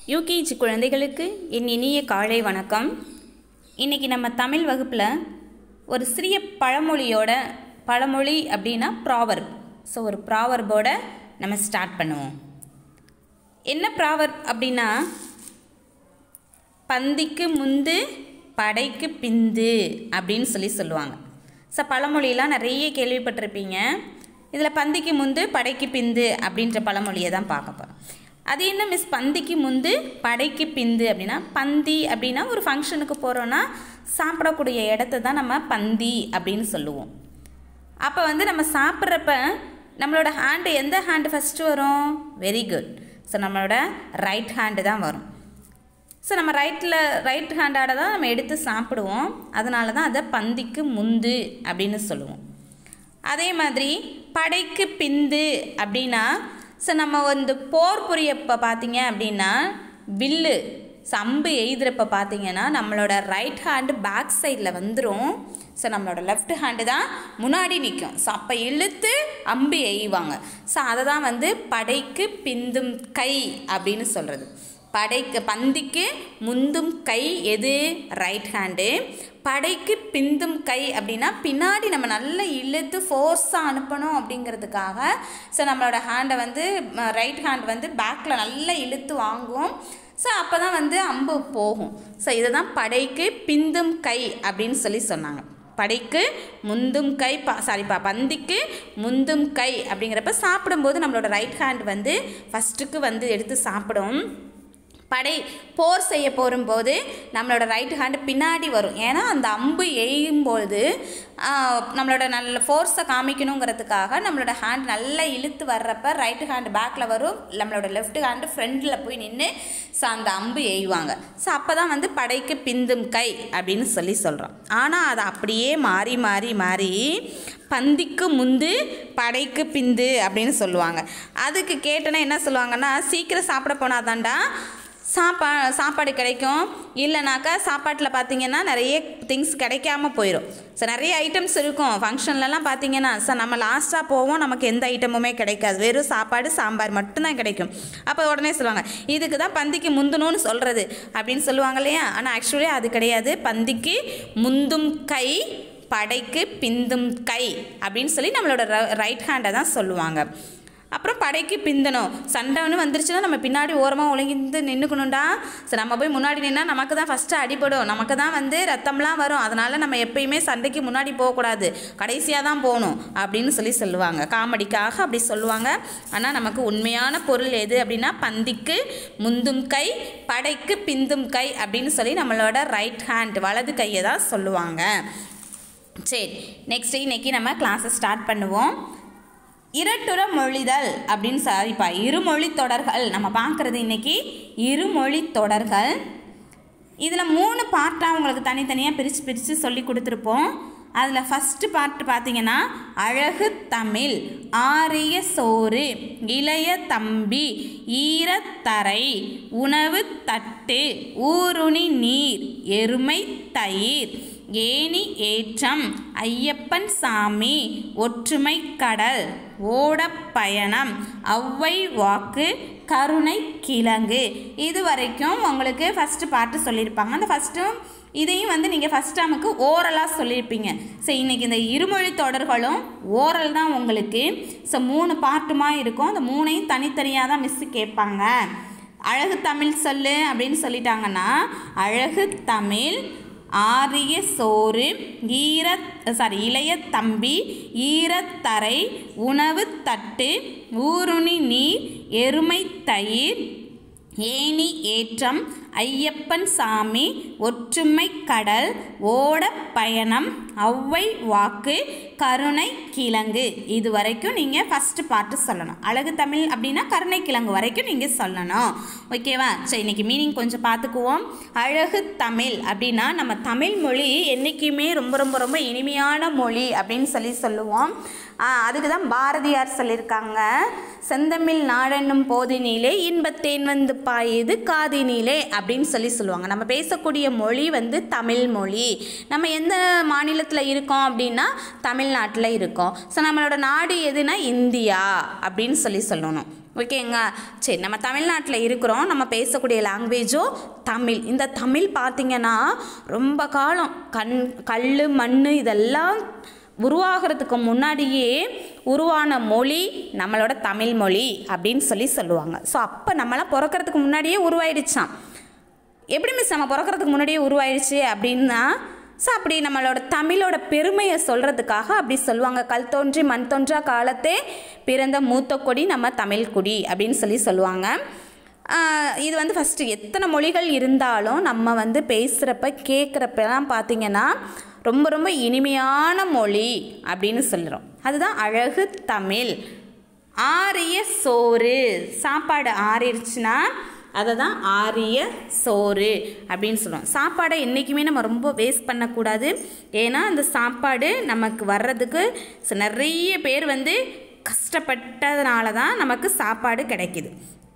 UKG குழந்தைகளுக்கு என் இனிய காலை வணக்கம் இன்றைக்கி நம்ம தமிழ் வகுப்பில் ஒரு சிறிய பழமொழியோட பழமொழி அப்படின்னா ப்ராவர்ப் ஸோ ஒரு ப்ராவர்போட நம்ம ஸ்டார்ட் பண்ணுவோம் என்ன ப்ராவர்ப் அப்படின்னா பந்திக்கு முந்து படைக்கு பிந்து அப்படின்னு சொல்லி சொல்லுவாங்க ஸோ பழமொழியெலாம் நிறைய கேள்விப்பட்டிருப்பீங்க இதில் பந்திக்கு முந்து படைக்கு பிந்து அப்படின்ற பழமொழியை தான் பார்க்க போகிறோம் அது என்ன மிஸ் பந்திக்கு முந்து படைக்கு பிந்து அப்படின்னா பந்தி அப்படின்னா ஒரு ஃபங்க்ஷனுக்கு போகிறோன்னா சாப்பிடக்கூடிய இடத்த தான் நம்ம பந்தி அப்படின்னு சொல்லுவோம் அப்போ வந்து நம்ம சாப்பிட்றப்ப நம்மளோட ஹேண்டு எந்த ஹேண்டு ஃபஸ்ட்டு வரும் வெரி குட் ஸோ நம்மளோட ரைட் ஹேண்டு தான் வரும் ஸோ நம்ம ரைட்டில் ரைட் ஹேண்டாட தான் நம்ம எடுத்து சாப்பிடுவோம் அதனால தான் அதை பந்திக்கு முந்து அப்படின்னு சொல்லுவோம் அதே மாதிரி படைக்கு பிந்து அப்படின்னா ஸோ நம்ம வந்து போர் புரியப்போ பார்த்தீங்க அப்படின்னா வில்லு சம்பு எய்துறப்ப பார்த்தீங்கன்னா நம்மளோட ரைட் ஹேண்டு பேக் சைடில் வந்துடும் ஸோ நம்மளோட லெஃப்ட் ஹேண்டு தான் முன்னாடி நிற்கும் ஸோ அப்போ இழுத்து அம்பு எய்வாங்க ஸோ அதை தான் வந்து படைக்கு பிந்தும் கை அப்படின்னு சொல்கிறது படைக்கு பந்திக்கு முந்தும் கை எது ரைட் ஹேண்டு படைக்கு பிந்தும் கை அப்படின்னா பின்னாடி நம்ம நல்லா இழுத்து ஃபோர்ஸாக அனுப்பணும் அப்படிங்கிறதுக்காக ஸோ நம்மளோட ஹேண்டை வந்து ரைட் ஹேண்ட் வந்து பேக்கில் நல்லா இழுத்து வாங்குவோம் ஸோ அப்போ தான் வந்து அம்பு போகும் ஸோ இதை தான் படைக்கு பிந்தும் கை அப்படின்னு சொல்லி சொன்னாங்க படைக்கு முந்தும் கை பா சாரிப்பா பந்திக்கு முந்தும் கை அப்படிங்கிறப்ப சாப்பிடும்போது நம்மளோட ரைட் ஹேண்ட் வந்து ஃபஸ்ட்டுக்கு வந்து எடுத்து சாப்பிடும் படை போர் செய்ய போகும்போது நம்மளோட ரைட் ஹேண்டு பின்னாடி வரும் ஏன்னா அந்த அம்பு எய்யும்போது நம்மளோட நல்ல ஃபோர்ஸை காமிக்கணுங்கிறதுக்காக நம்மளோட ஹேண்ட் நல்லா இழுத்து வர்றப்ப ரைட் ஹேண்டு பேக்கில் வரும் நம்மளோட லெஃப்ட் ஹேண்டு ஃப்ரண்டில் போய் நின்று ஸோ அந்த அம்பு எய்வாங்க ஸோ அப்போ தான் வந்து படைக்கு பிந்தும் கை அப்படின்னு சொல்லி சொல்கிறோம் ஆனால் அது அப்படியே மாறி மாறி மாறி பந்திக்கு முந்து படைக்கு பிந்து அப்படின்னு சொல்லுவாங்க அதுக்கு கேட்டோன்னா என்ன சொல்லுவாங்கன்னா சீக்கிரம் சாப்பிட போனாதாண்டா சாப்பா சாப்பாடு கிடைக்கும் இல்லைனாக்கா சாப்பாட்டில் பார்த்தீங்கன்னா நிறைய திங்ஸ் கிடைக்காம போயிடும் ஸோ நிறைய ஐட்டம்ஸ் இருக்கும் ஃபங்க்ஷன்லலாம் பார்த்தீங்கன்னா சார் நம்ம லாஸ்ட்டாக போவோம் நமக்கு எந்த ஐட்டமுமே கிடைக்காது வெறும் சாப்பாடு சாம்பார் மட்டும்தான் கிடைக்கும் அப்போ உடனே சொல்லுவாங்க இதுக்கு தான் பந்திக்கு முந்தணும்னு சொல்கிறது அப்படின்னு சொல்லுவாங்க இல்லையா ஆனால் ஆக்சுவலி அது கிடையாது பந்திக்கு முந்தும் கை படைக்கு பிந்தும் கை அப்படின்னு சொல்லி நம்மளோட ரைட் ஹேண்டை தான் சொல்லுவாங்க அப்புறம் படைக்கு பிந்தணும் சண்டைன்னு வந்துருச்சுன்னா நம்ம பின்னாடி ஓரமாக ஒழுங்கிந்து நின்றுக்கணும்டா சரி நம்ம போய் முன்னாடி நின்னால் நமக்கு தான் ஃபஸ்ட்டு அடிபடும் நமக்கு தான் வந்து ரத்தம்லாம் வரும் அதனால் நம்ம எப்பயுமே சண்டைக்கு முன்னாடி போகக்கூடாது கடைசியாக தான் போகணும் அப்படின்னு சொல்லி சொல்லுவாங்க காமெடிக்காக அப்படி சொல்லுவாங்க ஆனால் நமக்கு உண்மையான பொருள் எது அப்படின்னா பந்திக்கு முந்தும் கை படைக்கு பிந்தும் கை அப்படின்னு சொல்லி நம்மளோட ரைட் ஹேண்ட் வலது கையை தான் சொல்லுவாங்க சரி நெக்ஸ்ட் இன்னைக்கு நம்ம கிளாஸை ஸ்டார்ட் பண்ணுவோம் இரட்டுற மொழிதல் அப்படின்னு சாரிப்பா இருமொழி தொடர்கள் நம்ம பார்க்குறது இன்னைக்கு இருமொழி தொடர்கள் இதில் மூணு பார்ட்டாக உங்களுக்கு தனித்தனியாக பிரித்து பிரித்து சொல்லி கொடுத்துருப்போம் அதில் ஃபஸ்ட்டு பார்ட் பார்த்தீங்கன்னா அழகு தமிழ் ஆரிய சோறு இளைய தம்பி ஈரத்தரை உணவு தட்டு ஊருணி நீர் எருமை தயிர் ஏனி ஏற்றம் ஐயப்பன் சாமி ஒற்றுமை கடல் ஓடப்பயணம் ஒளவை வாக்கு கருணை கிழங்கு இது வரைக்கும் உங்களுக்கு ஃபஸ்ட்டு பாட்டு சொல்லியிருப்பாங்க அந்த ஃபஸ்ட்டும் இதையும் வந்து நீங்கள் ஃபஸ்ட் டேமுக்கு ஓரலாக சொல்லியிருப்பீங்க ஸோ இன்றைக்கி இந்த இருமொழி தொடர்களும் ஓரல் தான் உங்களுக்கு ஸோ மூணு பாட்டுமா இருக்கும் அந்த மூணையும் தனித்தனியாக தான் மிஸ்ஸு கேட்பாங்க அழகு தமிழ் சொல்லு அப்படின்னு சொல்லிட்டாங்கன்னா அழகு தமிழ் ஆரிய சோறு ஈர சாரி இளைய தம்பி ஈரத்தரை உணவு தட்டு ஊருணி நீர் எருமை தயிர் ஏனி ஏற்றம் ஐயப்பன் சாமி ஒற்றுமை கடல் ஓட பயணம் ஒளவை வாக்கு கருணை கிழங்கு இது வரைக்கும் நீங்கள் ஃபஸ்ட்டு பாட்டு சொல்லணும் அழகு தமிழ் அப்படின்னா கருணை கிழங்கு வரைக்கும் நீங்கள் சொல்லணும் ஓகேவா சரி இன்றைக்கி மீனிங் கொஞ்சம் பார்த்துக்குவோம் அழகு தமிழ் அப்படின்னா நம்ம தமிழ் மொழி என்றைக்குமே ரொம்ப ரொம்ப ரொம்ப இனிமையான மொழி அப்படின்னு சொல்லி சொல்லுவோம் அதுக்கு தான் பாரதியார் சொல்லியிருக்காங்க செந்தமிழ் நாடென்னும் போதினிலே இன்பத்தேன் வந்து பாயுது காதினிலே அப்படின்னு சொல்லி சொல்லுவாங்க நம்ம பேசக்கூடிய மொழி வந்து தமிழ் மொழி நம்ம எந்த மாநிலத்தில் இருக்கோம் அப்படின்னா தமிழ்நாட்டில் இருக்கோம் ஸோ நம்மளோட நாடு எதுனா இந்தியா அப்படின்னு சொல்லி சொல்லணும் ஓகேங்க சரி நம்ம தமிழ்நாட்டில் இருக்கிறோம் நம்ம பேசக்கூடிய லாங்குவேஜும் தமிழ் இந்த தமிழ் பார்த்திங்கன்னா ரொம்ப காலம் கண் கல் மண் இதெல்லாம் உருவாகிறதுக்கு முன்னாடியே உருவான மொழி நம்மளோட தமிழ் மொழி அப்படின்னு சொல்லி சொல்லுவாங்க ஸோ அப்போ நம்மளாம் பிறக்கறதுக்கு முன்னாடியே உருவாயிடுச்சான் எப்படி மிஸ் நம்ம பிறக்கறதுக்கு முன்னாடியே உருவாயிருச்சு அப்படின்னா ஸோ அப்படி நம்மளோட தமிழோட பெருமையை சொல்கிறதுக்காக அப்படி சொல்லுவாங்க கல் தோன்றி மண் தோன்றா காலத்தே பிறந்த மூத்த கொடி நம்ம தமிழ் குடி அப்படின்னு சொல்லி சொல்லுவாங்க ஆஹ் இது வந்து ஃபஸ்ட்டு எத்தனை மொழிகள் இருந்தாலும் நம்ம வந்து பேசுகிறப்ப கேட்குறப்பெல்லாம் பார்த்தீங்கன்னா ரொம்ப ரொம்ப இனிமையான மொழி அப்படின்னு சொல்கிறோம் அதுதான் அழகு தமிழ் ஆரிய சோறு சாப்பாடு ஆறிடுச்சுன்னா அதை தான் ஆரிய சோறு அப்படின்னு சொல்லுவோம் சாப்பாடை என்றைக்குமே நம்ம ரொம்ப வேஸ்ட் பண்ணக்கூடாது ஏன்னா அந்த சாப்பாடு நமக்கு வர்றதுக்கு ச- நிறைய பேர் வந்து கஷ்டப்பட்டதுனால தான் நமக்கு சாப்பாடு கிடைக்குது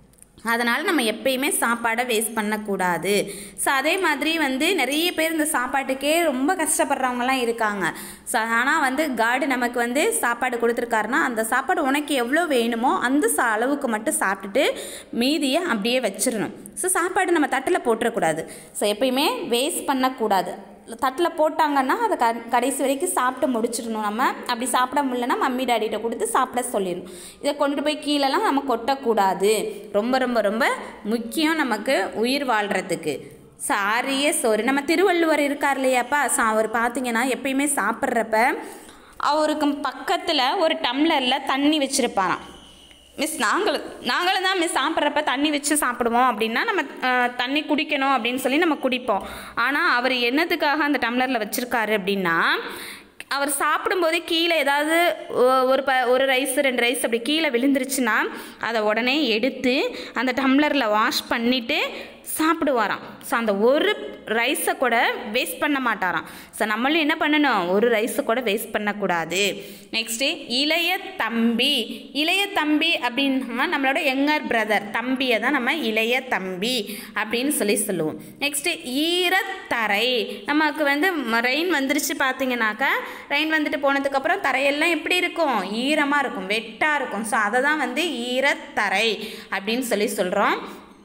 அதனால் நம்ம எப்பயுமே சாப்பாடை வேஸ்ட் பண்ணக்கூடாது ஸோ அதே மாதிரி வந்து நிறைய பேர் இந்த சாப்பாட்டுக்கே ரொம்ப கஷ்டப்படுறவங்கலாம் இருக்காங்க ஸோ ஆனால் வந்து காடு நமக்கு வந்து சாப்பாடு கொடுத்துருக்காருன்னா அந்த சாப்பாடு உனக்கு எவ்வளோ வேணுமோ அந்த சா அளவுக்கு மட்டும் சாப்பிட்டுட்டு மீதியை அப்படியே வச்சிடணும் ஸோ சாப்பாடு நம்ம தட்டில் போட்டுறக்கூடாது ஸோ எப்பயுமே வேஸ்ட் பண்ணக்கூடாது தட்டில் போட்டாங்கன்னா அதை க கடைசி வரைக்கும் சாப்பிட்டு முடிச்சிடணும் நம்ம அப்படி சாப்பிட முடியலன்னா மம்மி டாடிகிட்ட கொடுத்து சாப்பிட சொல்லிடணும் இதை கொண்டுட்டு போய் கீழெல்லாம் நம்ம கொட்டக்கூடாது ரொம்ப ரொம்ப ரொம்ப முக்கியம் நமக்கு உயிர் வாழ்கிறதுக்கு சாரிய சோறு நம்ம திருவள்ளுவர் இருக்கார் இல்லையாப்பா ஸோ அவர் பார்த்தீங்கன்னா எப்பயுமே சாப்பிட்றப்ப அவருக்கு பக்கத்தில் ஒரு டம்ளரில் தண்ணி வச்சுருப்பாராம் மிஸ் நாங்களும் நாங்களும் தான் மிஸ் சாப்பிட்றப்ப தண்ணி வச்சு சாப்பிடுவோம் அப்படின்னா நம்ம அஹ், தண்ணி குடிக்கணும் அப்படின்னு சொல்லி நம்ம குடிப்போம் ஆனால் அவர் என்னத்துக்காக அந்த டம்ளரில் வச்சுருக்காரு அப்படின்னா அவர் சாப்பிடும்போதே கீழே ஏதாவது ஒ- ஒரு ப ஒரு ரைஸ் ரெண்டு ரைஸ் அப்படி கீழே விழுந்துருச்சுன்னா அதை உடனே எடுத்து அந்த டம்ளரில் வாஷ் பண்ணிவிட்டு சாப்பிடுவாராம் ஸோ அந்த ஒரு ரைஸை கூட வேஸ்ட் பண்ண மாட்டாராம் ஸோ நம்மளும் என்ன பண்ணணும் ஒரு ரைஸை கூட வேஸ்ட் பண்ணக்கூடாது நெக்ஸ்ட்டு இளைய தம்பி இளைய தம்பி அப்படின்னா நம்மளோட யங்கர் பிரதர் தம்பியை தான் நம்ம இளைய தம்பி அப்படின்னு சொல்லி சொல்லுவோம் நெக்ஸ்ட்டு ஈரத்தரை நமக்கு வந்து ரெயின் வந்துருச்சு பார்த்தீங்கன்னாக்கா ரெயின் வந்துட்டு போனதுக்கப்புறம் தரையெல்லாம் எப்படி இருக்கும் ஈரமாக இருக்கும் வெட்டாக இருக்கும் ஸோ அதை தான் வந்து ஈரத்தரை அப்படின்னு சொல்லி சொல்கிறோம்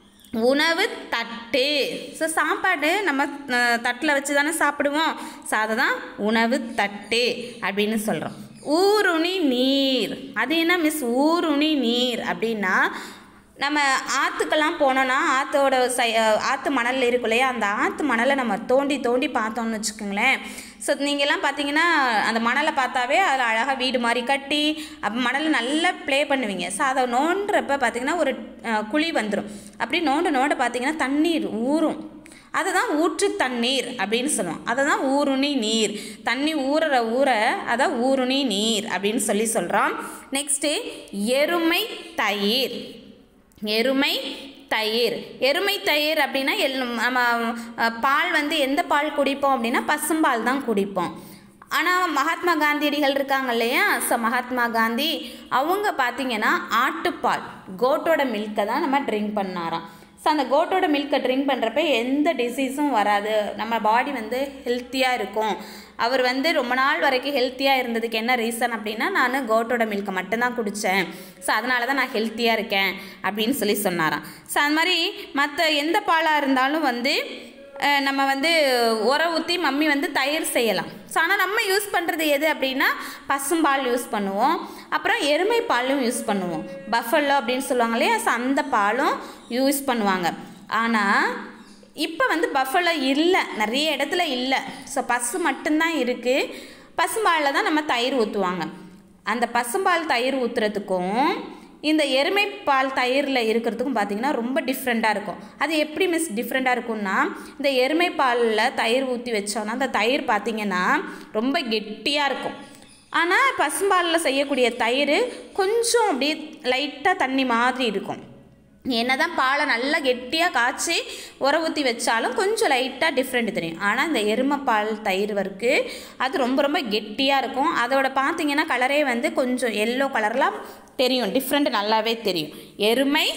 உணவு தட்டு ஸோ சாப்பாடு நம்ம தட்டில் வச்சு தானே சாப்பிடுவோம் ஸோ அதை தான் உணவு தட்டு அப்படின்னு சொல்கிறோம் ஊருணி நீர் அது என்ன மிஸ் ஊருணி நீர் அப்படின்னா நம்ம ஆற்றுக்கெல்லாம் போனோன்னா ஆற்றோட சை ஆற்று மணல் இருக்கும் இல்லையா அந்த ஆற்று மணலை நம்ம தோண்டி தோண்டி பார்த்தோம்னு வச்சுக்கோங்களேன் ஸோ நீங்கள்லாம் பார்த்தீங்கன்னா அந்த மணலை பார்த்தாவே அதில் அழகாக வீடு மாதிரி கட்டி அப்போ மணலை நல்லா ப்ளே பண்ணுவீங்க ஸோ அதை நோண்டுறப்ப பார்த்தீங்கன்னா ஒரு அஹ், குழி வந்துடும் அப்படி நோண்ட நோண்ட பார்த்தீங்கன்னா தண்ணீர் ஊறும் அதுதான் ஊற்று தண்ணீர் அப்படின்னு சொல்லுவோம் அதை தான் ஊருணி நீர் தண்ணி ஊறுற ஊற அதை ஊருணி நீர் அப்படின்னு சொல்லி சொல்கிறோம் நெக்ஸ்ட்டு எருமை தயிர் எருமை தயிர் எருமை தயிர் அப்படின்னா எல் நம்ம அஹ், பால் வந்து எந்த பால் குடிப்போம் அப்படின்னா பசும்பால் தான் குடிப்போம் ஆனால் மகாத்மா காந்தியடிகள் இருக்காங்க இல்லையா ஸோ மகாத்மா காந்தி அவங்க பார்த்தீங்கன்னா ஆட்டுப்பால் கோட்டோட மில்கை தான் நம்ம ட்ரிங்க் பண்ணாராம் ஸோ அந்த கோட்டோட மில்கை ட்ரிங்க் பண்ணுறப்ப எந்த டிசீஸும் வராது நம்ம பாடி வந்து ஹெல்த்தியாக இருக்கும் அவர் வந்து ரொம்ப நாள் வரைக்கும் ஹெல்த்தியாக இருந்ததுக்கு என்ன ரீசன் அப்படின்னா நான் கோட்டோட மில்கை மட்டும்தான் குடித்தேன் ஸோ அதனால தான் நான் ஹெல்த்தியாக இருக்கேன் அப்படின்னு சொல்லி சொன்னாராம் ஸோ அது மாதிரி மற்ற எந்த பாலாக இருந்தாலும் வந்து அஹ், நம்ம வந்து உர ஊற்றி மம்மி வந்து தயிர் செய்யலாம் ஸோ ஆனால் நம்ம யூஸ் பண்ணுறது எது அப்படின்னா பசும்பால் யூஸ் பண்ணுவோம் அப்புறம் எருமை பாலும் யூஸ் பண்ணுவோம் பஃபல்லோ அப்படின்னு சொல்லுவாங்க இல்லையா ஸோ அந்த பாலும் யூஸ் பண்ணுவாங்க ஆனால் இப்போ வந்து பஃபலோ இல்லை நிறைய இடத்துல இல்லை ஸோ பசு மட்டும்தான் இருக்குது பசும்பாலில் தான் நம்ம தயிர் ஊற்றுவாங்க அந்த பசும்பால் தயிர் ஊற்றுறதுக்கும் இந்த எருமை பால் தயிரில் இருக்கிறதுக்கும் பார்த்தீங்கன்னா ரொம்ப டிஃப்ரெண்ட்டாக இருக்கும் அது எப்படி மிஸ் டிஃப்ரெண்ட்டாக இருக்கும்னா இந்த எருமை பாலில் தயிர் ஊற்றி வச்சோன்னா அந்த தயிர் பார்த்தீங்கன்னா ரொம்ப கெட்டியாக இருக்கும் ஆனால் பசும்பாலில் செய்யக்கூடிய தயிர் கொஞ்சம் அப்படியே லைட்டாக தண்ணி மாதிரி இருக்கும் என்னதான் பாலை நல்லா கெட்டியாக காய்ச்சி உர ஊற்றி வச்சாலும் கொஞ்சம் லைட்டாக டிஃப்ரெண்ட் தெரியும் ஆனால் இந்த எருமை பால் தயிர் வருக்கு அது ரொம்ப ரொம்ப கெட்டியாக இருக்கும் அதோட பார்த்தீங்கன்னா கலரே வந்து கொஞ்சம் எல்லோ கலரில் தெரியும் டிஃப்ரெண்ட் நல்லாவே தெரியும் எருமை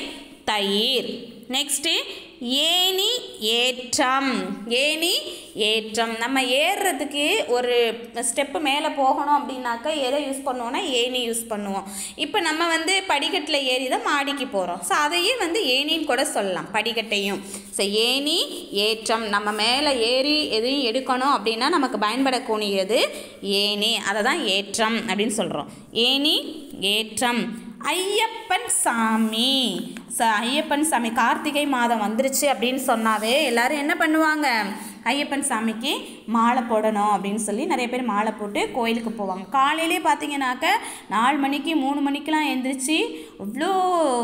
தயிர் நெக்ஸ்ட்டு ஏணி ஏற்றம் ஏணி ஏற்றம் நம்ம ஏறுறதுக்கு ஒரு ஸ்டெப்பு மேலே போகணும் அப்படின்னாக்கா எதை யூஸ் பண்ணுவோம்னா ஏணி யூஸ் பண்ணுவோம் இப்போ நம்ம வந்து படிக்கட்டில் ஏறி தான் மாடிக்கு போகிறோம் ஸோ அதையே வந்து ஏணின்னு கூட சொல்லலாம் படிக்கட்டையும் ஸோ ஏணி ஏற்றம் நம்ம மேலே ஏறி எதையும் எடுக்கணும் அப்படின்னா நமக்கு பயன்படக்கூடியது ஏணி அதை தான் ஏற்றம் அப்படின்னு சொல்கிறோம் ஏணி ஏற்றம் ஐயப்பன் சாமி ச ஐயப்பன் சாமி கார்த்திகை மாதம் வந்துருச்சு அப்படின்னு சொன்னாவே எல்லாரும் என்ன பண்ணுவாங்க ஐயப்பன் சாமிக்கு மாலை போடணும் அப்படின்னு சொல்லி நிறைய பேர் மாலை போட்டு கோயிலுக்கு போவாங்க காலையிலே பார்த்தீங்கன்னாக்க நாலு மணிக்கு மூணு மணிக்கெலாம் எழுந்திரிச்சு அவ்வளோ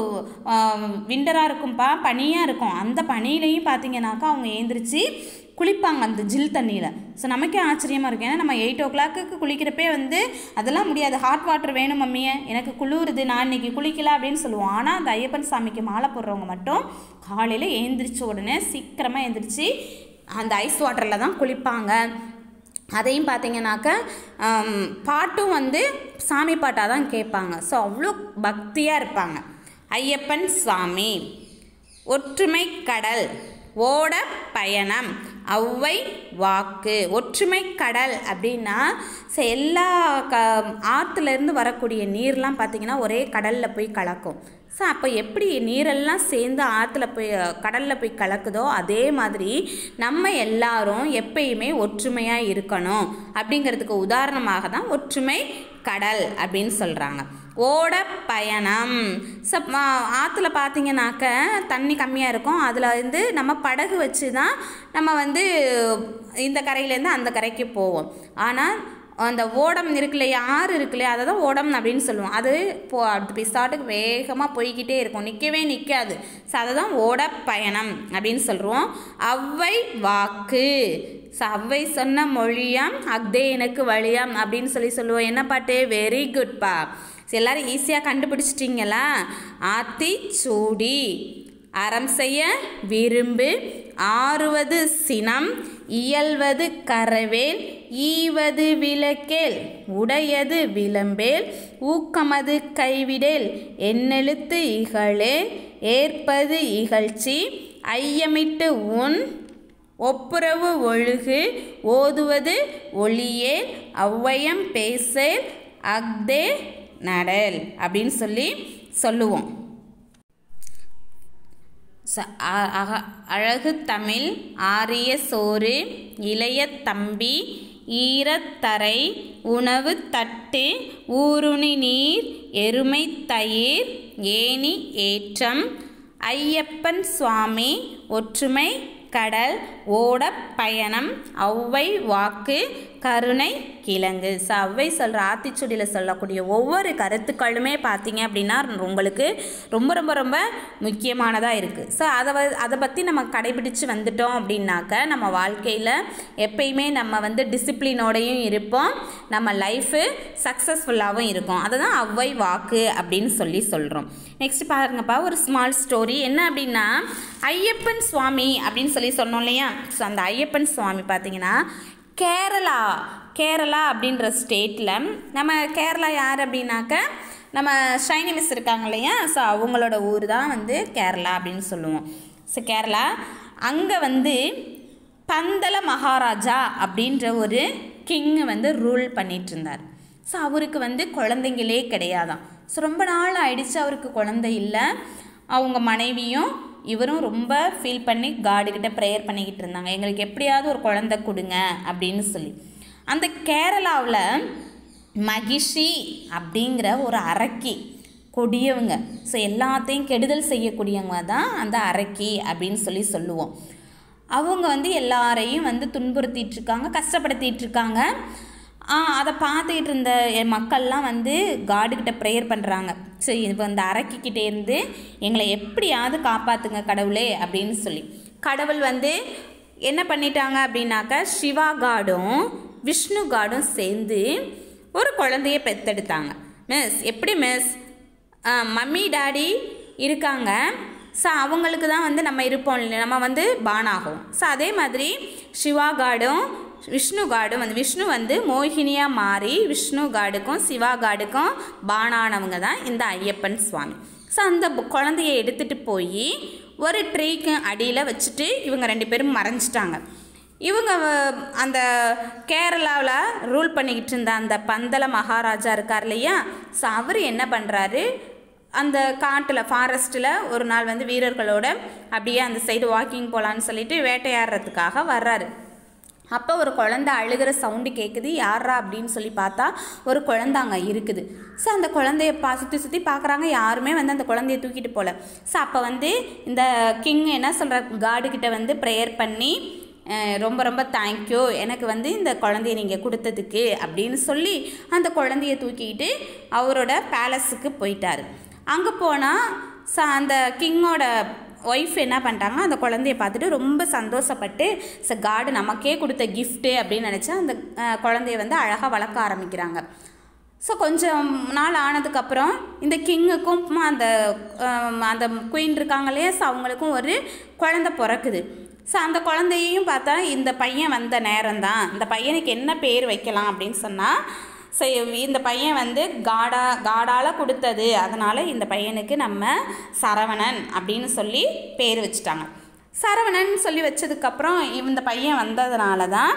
விண்டராக இருக்கும்ப்பா பனியாக இருக்கும் அந்த பனியிலையும் பார்த்தீங்கன்னாக்கா அவங்க எழுந்திரிச்சு குளிப்பாங்க அந்த ஜில் தண்ணியில் ஸோ நமக்கே ஆச்சரியமாக இருக்கும் ஏன்னா நம்ம எயிட் ஓ கிளாக்கு குளிக்கிறப்பே வந்து அதெல்லாம் முடியாது ஹாட் வாட்டர் வேணும் மம்மியே எனக்கு குளிருது நான் இன்னைக்கு குளிக்கல அப்படின்னு சொல்லுவோம் ஆனால் அந்த ஐயப்பன் சாமிக்கு மாலை போடுறவங்க மட்டும் காலையில் எழுந்திரிச்ச உடனே சீக்கிரமாக எழுந்திரிச்சு அந்த ஐஸ் வாட்டரில் தான் குளிப்பாங்க அதையும் பார்த்தீங்கன்னாக்க ஆம், பாட்டும் வந்து சாமி பாட்டாக தான் கேட்பாங்க ஸோ அவ்வளோ பக்தியாக இருப்பாங்க ஐயப்பன் சுவாமி ஒற்றுமை கடல் ஓட பயணம் ஔவை வாக்கு ஒற்றுமை கடல் அப்படின்னா ச எல்லா க ஆற்றுலேருந்து வரக்கூடிய நீர்லாம் பார்த்திங்கன்னா ஒரே கடலில் போய் கலக்கும் ஸோ அப்போ எப்படி நீரெல்லாம் சேர்ந்து ஆற்றுல போய் கடலில் போய் கலக்குதோ அதே மாதிரி நம்ம எல்லாரும் எப்பயுமே ஒற்றுமையாக இருக்கணும் அப்படிங்கிறதுக்கு உதாரணமாக தான் ஒற்றுமை கடல் அப்படின்னு சொல்கிறாங்க ஓட பயணம் ஸோ ஆற்றுல பார்த்தீங்கன்னாக்க தண்ணி கம்மியாக இருக்கும் அதில் வந்து நம்ம படகு வச்சு தான் நம்ம வந்து இந்த கரையிலேருந்து அந்த கரைக்கு போவோம் ஆனால் அந்த ஓடம் இருக்கு இல்லையா ஆறு இருக்கு இல்லையா அதை தான் ஓடம் அப்படின்னு சொல்லுவோம் அது போ அடுத்த பிசாட்டுக்கு வேகமாக போய்கிட்டே இருக்கும் நிற்கவே நிற்காது ஸோ அதை தான் ஓட பயணம் அப்படின்னு சொல்கிறோம் அவ்வை வாக்கு ஸோ அவ்வை சொன்ன மொழியாம் அக்தே எனக்கு வழியாம் அப்படின்னு சொல்லி சொல்லுவோம் என்ன பாட்டு வெரி குட்பா சரி எல்லாரும் ஈஸியாக கண்டுபிடிச்சிட்டிங்களா ஆத்தி சூடி அறம் செய்ய விரும்பு ஆறுவது சினம் இயல்வது கரவேல் ஈவது விளக்கேல் உடையது விளம்பேல் ஊக்கமது கைவிடேல் எண்ணெழுத்து இகழே ஏற்பது இகழ்ச்சி ஐயமிட்டு உன் ஒப்புரவு ஒழுகு ஓதுவது ஒளியே ஔவையம் பேசேல் அக்தே நடல் அப்படின்னு சொல்லி சொல்லுவோம் ச- அ- அக- அழகு தமிழ் ஆரிய சோறு இளைய தம்பி ஈரத்தரை உணவு தட்டு ஊருணி நீர் எருமை தயிர் ஏணி ஏற்றம் ஐயப்பன் சுவாமி ஒற்றுமை கடல் ஓட பயணம் ஔவை வாக்கு கருணை கிழங்கு ஸோ ஔவை சொல்கிற ஆத்திச்சுடியில் சொல்லக்கூடிய ஒவ்வொரு கருத்துக்களுமே பார்த்தீங்க அப்படின்னா உங்களுக்கு ரொம்ப ரொம்ப ரொம்ப முக்கியமானதாக இருக்குது ஸோ அதை வ- அதை பற்றி நம்ம கடைபிடிச்சு வந்துட்டோம் அப்படின்னாக்க நம்ம வாழ்க்கையில் எப்பயுமே நம்ம வந்து டிசிப்ளினோடையும் இருப்போம் நம்ம லைஃபு சக்ஸஸ்ஃபுல்லாகவும் இருக்கும் அதை தான் ஔவை வாக்கு அப்படின்னு சொல்லி சொல்கிறோம் நெக்ஸ்ட் பாருங்கப்பா ஒரு ஸ்மால் ஸ்டோரி என்ன அப்படின்னா ஐயப்பன் சுவாமி அப்படின்னு சொல்லி சொன்னோம் இல்லையா ஸோ அந்த ஐயப்பன் சுவாமி பார்த்தீங்கன்னா கேரளா கேரளா அப்படின்ற ஸ்டேட்டில் நம்ம கேரளா யார் அப்படின்னாக்க நம்ம ஷைனி மிஸ் இருக்காங்க இல்லையா ஸோ அவங்களோட ஊர் தான் வந்து கேரளா அப்படின்னு சொல்லுவோம் ஸோ கேரளா அங்கே வந்து பந்தல மகாராஜா அப்படின்ற ஒரு கிங்கு வந்து ரூல் பண்ணிட்டு இருந்தார் ஸோ அவருக்கு வந்து குழந்தைங்களே கிடையாதாம் ஸோ ரொம்ப நாள் ஆயிடுச்சு அவருக்கு குழந்தை இல்லை அவங்க மனைவியும் இவரும் ரொம்ப ஃபீல் பண்ணி காடுகிட்ட ப்ரேயர் பண்ணிக்கிட்டு இருந்தாங்க எங்களுக்கு எப்படியாவது ஒரு குழந்தை கொடுங்க அப்படின்னு சொல்லி அந்த கேரளாவில் மகிஷி அப்படிங்கிற ஒரு அரக்கி கொடியவங்க ஸோ எல்லாத்தையும் கெடுதல் செய்யக்கூடியவங்க தான் அந்த அரக்கி அப்படின்னு சொல்லி சொல்லுவோம் அவங்க வந்து எல்லாரையும் வந்து துன்புறுத்திட்டு இருக்காங்க கஷ்டப்படுத்திட்டு இருக்காங்க ஆ, அதை பார்த்துக்கிட்டு இருந்த என் மக்கள்லாம் வந்து காடுகிட்ட ப்ரேயர் பண்ணுறாங்க ஸோ இப்போ இந்த அரக்கிக்கிட்டே இருந்து எங்களை எப்படியாவது காப்பாற்றுங்க கடவுளே அப்படின்னு சொல்லி கடவுள் வந்து என்ன பண்ணிட்டாங்க அப்படின்னாக்கா சிவா காடும் விஷ்ணு காடும் சேர்ந்து ஒரு குழந்தைய பெத்தெடுத்தாங்க மிஸ் எப்படி மிஸ் மம்மி டாடி இருக்காங்க ஸோ அவங்களுக்கு தான் வந்து நம்ம இருப்போம் இல்லை நம்ம வந்து பானாகும் ஸோ அதே மாதிரி சிவா காடும் விஷ்ணு காடும் வந்து விஷ்ணு வந்து மோகினியாக மாறி விஷ்ணு காடுக்கும் சிவா காடுக்கும் பானானவங்க தான் இந்த ஐயப்பன் சுவாமி ஸோ அந்த பு- குழந்தைய எடுத்துகிட்டு போய் ஒரு ட்ரீக்கு அடியில் வச்சுட்டு இவங்க ரெண்டு பேரும் மறைஞ்சிட்டாங்க இவங்க வ- அந்த கேரளாவில் ரூல் பண்ணிக்கிட்டு இருந்த அந்த பந்தல மகாராஜா இருக்கார் இல்லையா ஸோ அவர் என்ன பண்ணுறாரு அந்த காட்டில் ஃபாரஸ்ட்டில் ஒரு நாள் வந்து வீரர்களோட அப்படியே அந்த சைடு வாக்கிங் போகலான்னு சொல்லிட்டு வேட்டையாடுறதுக்காக வர்றாரு அப்போ ஒரு குழந்தை அழுகிற சவுண்டு கேட்குது யாரா அப்படின்னு சொல்லி பார்த்தா ஒரு குழந்தை அங்கே இருக்குது ஸோ அந்த குழந்தைய பா சுற்றி சுற்றி பார்க்குறாங்க யாருமே வந்து அந்த குழந்தைய தூக்கிட்டு போகல ஸோ அப்போ வந்து இந்த கிங் என்ன சொல்கிற காடுகிட்ட வந்து ப்ரேயர் பண்ணி அஹ், ரொம்ப ரொம்ப தேங்க்யூ எனக்கு வந்து இந்த குழந்தைய நீங்கள் கொடுத்ததுக்கு அப்படின்னு சொல்லி அந்த குழந்தைய தூக்கிட்டு அவரோட பேலஸுக்கு போயிட்டாரு அங்கே போனால் ச அந்த கிங்கோட ஒய்ஃப் என்ன பண்ணிட்டாங்க அந்த குழந்தைய பார்த்துட்டு ரொம்ப சந்தோஷப்பட்டு ச காடு நமக்கே கொடுத்த கிஃப்ட்டு அப்படின்னு நினச்சா அந்த அஹ், குழந்தைய வந்து அழகாக வளர்க்க ஆரம்பிக்கிறாங்க ஸோ கொஞ்சம் நாள் ஆனதுக்கப்புறம் இந்த கிங்குக்கும் அந்த அஹ், அந்த குயின் இருக்காங்க இல்லையா ஸோ அவங்களுக்கும் ஒரு குழந்தை பிறக்குது ஸோ அந்த குழந்தையையும் பார்த்தா இந்த பையன் வந்த நேரம் தான் இந்த பையனுக்கு என்ன பேர் வைக்கலாம் அப்படின்னு சொன்னால் ஸோ இந்த பையன் வந்து காடா காடால் கொடுத்தது அதனால் இந்த பையனுக்கு நம்ம சரவணன் அப்படின்னு சொல்லி பேர் வச்சுட்டாங்க சரவணன் சொல்லி வச்சதுக்கப்புறம் இந்த பையன் வந்ததுனால தான்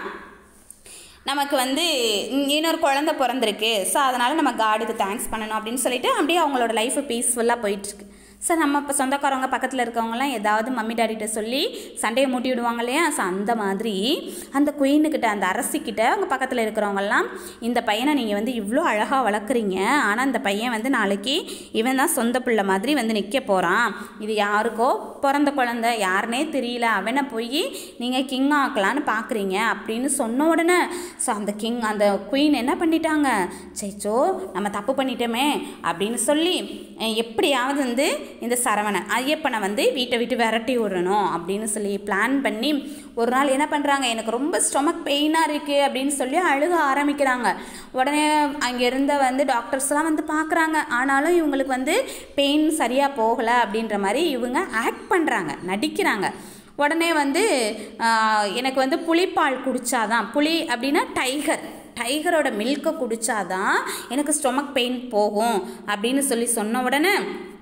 நமக்கு வந்து இன்னொரு குழந்தை பிறந்திருக்கு ஸோ அதனால் நம்ம காடுக்கு தேங்க்ஸ் பண்ணணும் அப்படின்னு சொல்லிட்டு அப்படியே அவங்களோட லைஃப் பீஸ்ஃபுல்லாக போயிட்டுருக்கு ஸோ நம்ம இப்போ சொந்தக்காரவங்க பக்கத்தில் இருக்கவங்கலாம் ஏதாவது மம்மி டாடிகிட்ட சொல்லி சண்டையை மூட்டி விடுவாங்க இல்லையா ஸோ அந்த மாதிரி அந்த குயினுக்கிட்ட அந்த அரசிக்கிட்ட அவங்க பக்கத்தில் இருக்கிறவங்கலாம் இந்த பையனை நீங்கள் வந்து இவ்வளோ அழகாக வளர்க்குறீங்க ஆனால் இந்த பையன் வந்து நாளைக்கு இவன் தான் சொந்த பிள்ளை மாதிரி வந்து நிற்க போகிறான் இது யாருக்கோ பிறந்த குழந்தை யாருனே தெரியல அவனை போய் நீங்கள் கிங் ஆக்கலான்னு பார்க்குறீங்க அப்படின்னு சொன்ன உடனே ஸோ அந்த கிங் அந்த குயின் என்ன பண்ணிட்டாங்க சேச்சோ நம்ம தப்பு பண்ணிட்டோமே அப்படின்னு சொல்லி அஹ், எப்படியாவது வந்து இந்த சரவணன் ஐயப்பனை வந்து வீட்டை விட்டு விரட்டி விடணும் அப்படின்னு சொல்லி பிளான் பண்ணி ஒரு நாள் என்ன பண்ணுறாங்க எனக்கு ரொம்ப ஸ்டொமக் பெயினாக இருக்குது அப்படின்னு சொல்லி அழுக ஆரம்பிக்கிறாங்க உடனே அங்கே இருந்த வந்து டாக்டர்ஸ்லாம் வந்து பார்க்குறாங்க ஆனாலும் இவங்களுக்கு வந்து பெயின் சரியாக போகலை அப்படின்ற மாதிரி இவங்க ஆக்ட் பண்ணுறாங்க நடிக்கிறாங்க உடனே வந்து ஆஹ், எனக்கு வந்து புளிப்பால் குடித்தாதான் புளி அப்படின்னா டைகர் டைகரோட மில்கை குடித்தாதான் எனக்கு ஸ்டொமக் பெயின் போகும் அப்படின்னு சொல்லி சொன்ன உடனே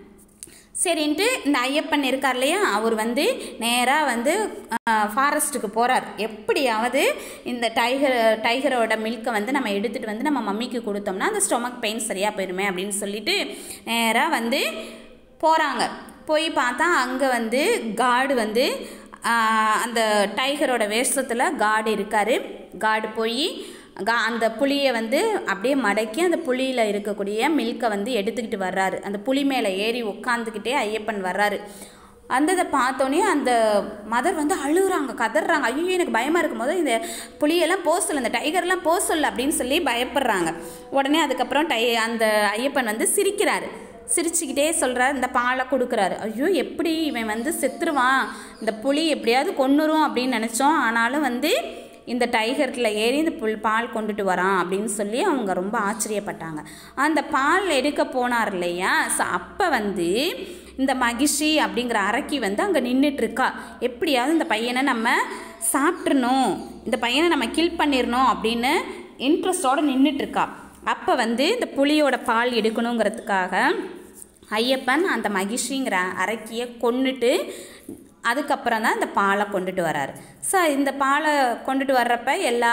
சரின்ட்டு இந்த ஐயப்பன் இருக்கார் இல்லையா அவர் வந்து நேராக வந்து ஃபாரஸ்ட்டுக்கு போகிறார் எப்படியாவது இந்த டைகர் டைகரோட மில்கை வந்து நம்ம எடுத்துகிட்டு வந்து நம்ம மம்மிக்கு கொடுத்தோம்னா அந்த ஸ்டொமக் பெயின் சரியாக போயிருமே அப்படின்னு சொல்லிட்டு நேராக வந்து போகிறாங்க போய் பார்த்தா அங்கே வந்து காடு வந்து ஆஹ், அந்த டைகரோட வேஷத்தில் காடு இருக்கார் காடு போய் கா அந்த புளியை வந்து அப்படியே மடக்கி அந்த புளியில் இருக்கக்கூடிய மில்கை வந்து எடுத்துக்கிட்டு வர்றாரு அந்த புளி மேலே ஏறி உட்காந்துக்கிட்டே ஐயப்பன் வர்றாரு அந்த இதை பார்த்தோன்னே அந்த மதர் வந்து அழுகுறாங்க கதறாங்க ஐயோ எனக்கு பயமாக இருக்கும் போது இந்த புளியெல்லாம் போக சொல்லு இந்த டைகர்லாம் போக சொல்லு அப்படின்னு சொல்லி பயப்படுறாங்க உடனே அதுக்கப்புறம் டை அந்த ஐயப்பன் வந்து சிரிக்கிறாரு சிரிச்சுக்கிட்டே சொல்கிறார் இந்த பாலை கொடுக்குறாரு ஐயோ எப்படி இவன் வந்து செத்துருவான் இந்த புளி எப்படியாவது கொன்னுரும் அப்படின்னு நினச்சோம் ஆனாலும் வந்து இந்த டைகரில் ஏறி இந்த புல் பால் கொண்டுட்டு வரான் அப்படின்னு சொல்லி அவங்க ரொம்ப ஆச்சரியப்பட்டாங்க அந்த பால் எடுக்க போனார் இல்லையா ஸோ அப்போ வந்து இந்த மகிஷி அப்படிங்கிற அரக்கி வந்து அங்கே நின்றுட்டுருக்கா எப்படியாவது இந்த பையனை நம்ம சாப்பிட்றணும் இந்த பையனை நம்ம கில் பண்ணிடணும் அப்படின்னு இன்ட்ரெஸ்டோடு நின்றுட்டுருக்கா அப்போ வந்து இந்த புலியோட பால் எடுக்கணுங்கிறதுக்காக ஐயப்பன் அந்த மகிஷிங்கிற அரக்கியை கொன்னுட்டு அதுக்கப்புறம் தான் இந்த பாலை கொண்டுட்டு வராரு ஸோ இந்த பாலை கொண்டுட்டு வர்றப்ப எல்லா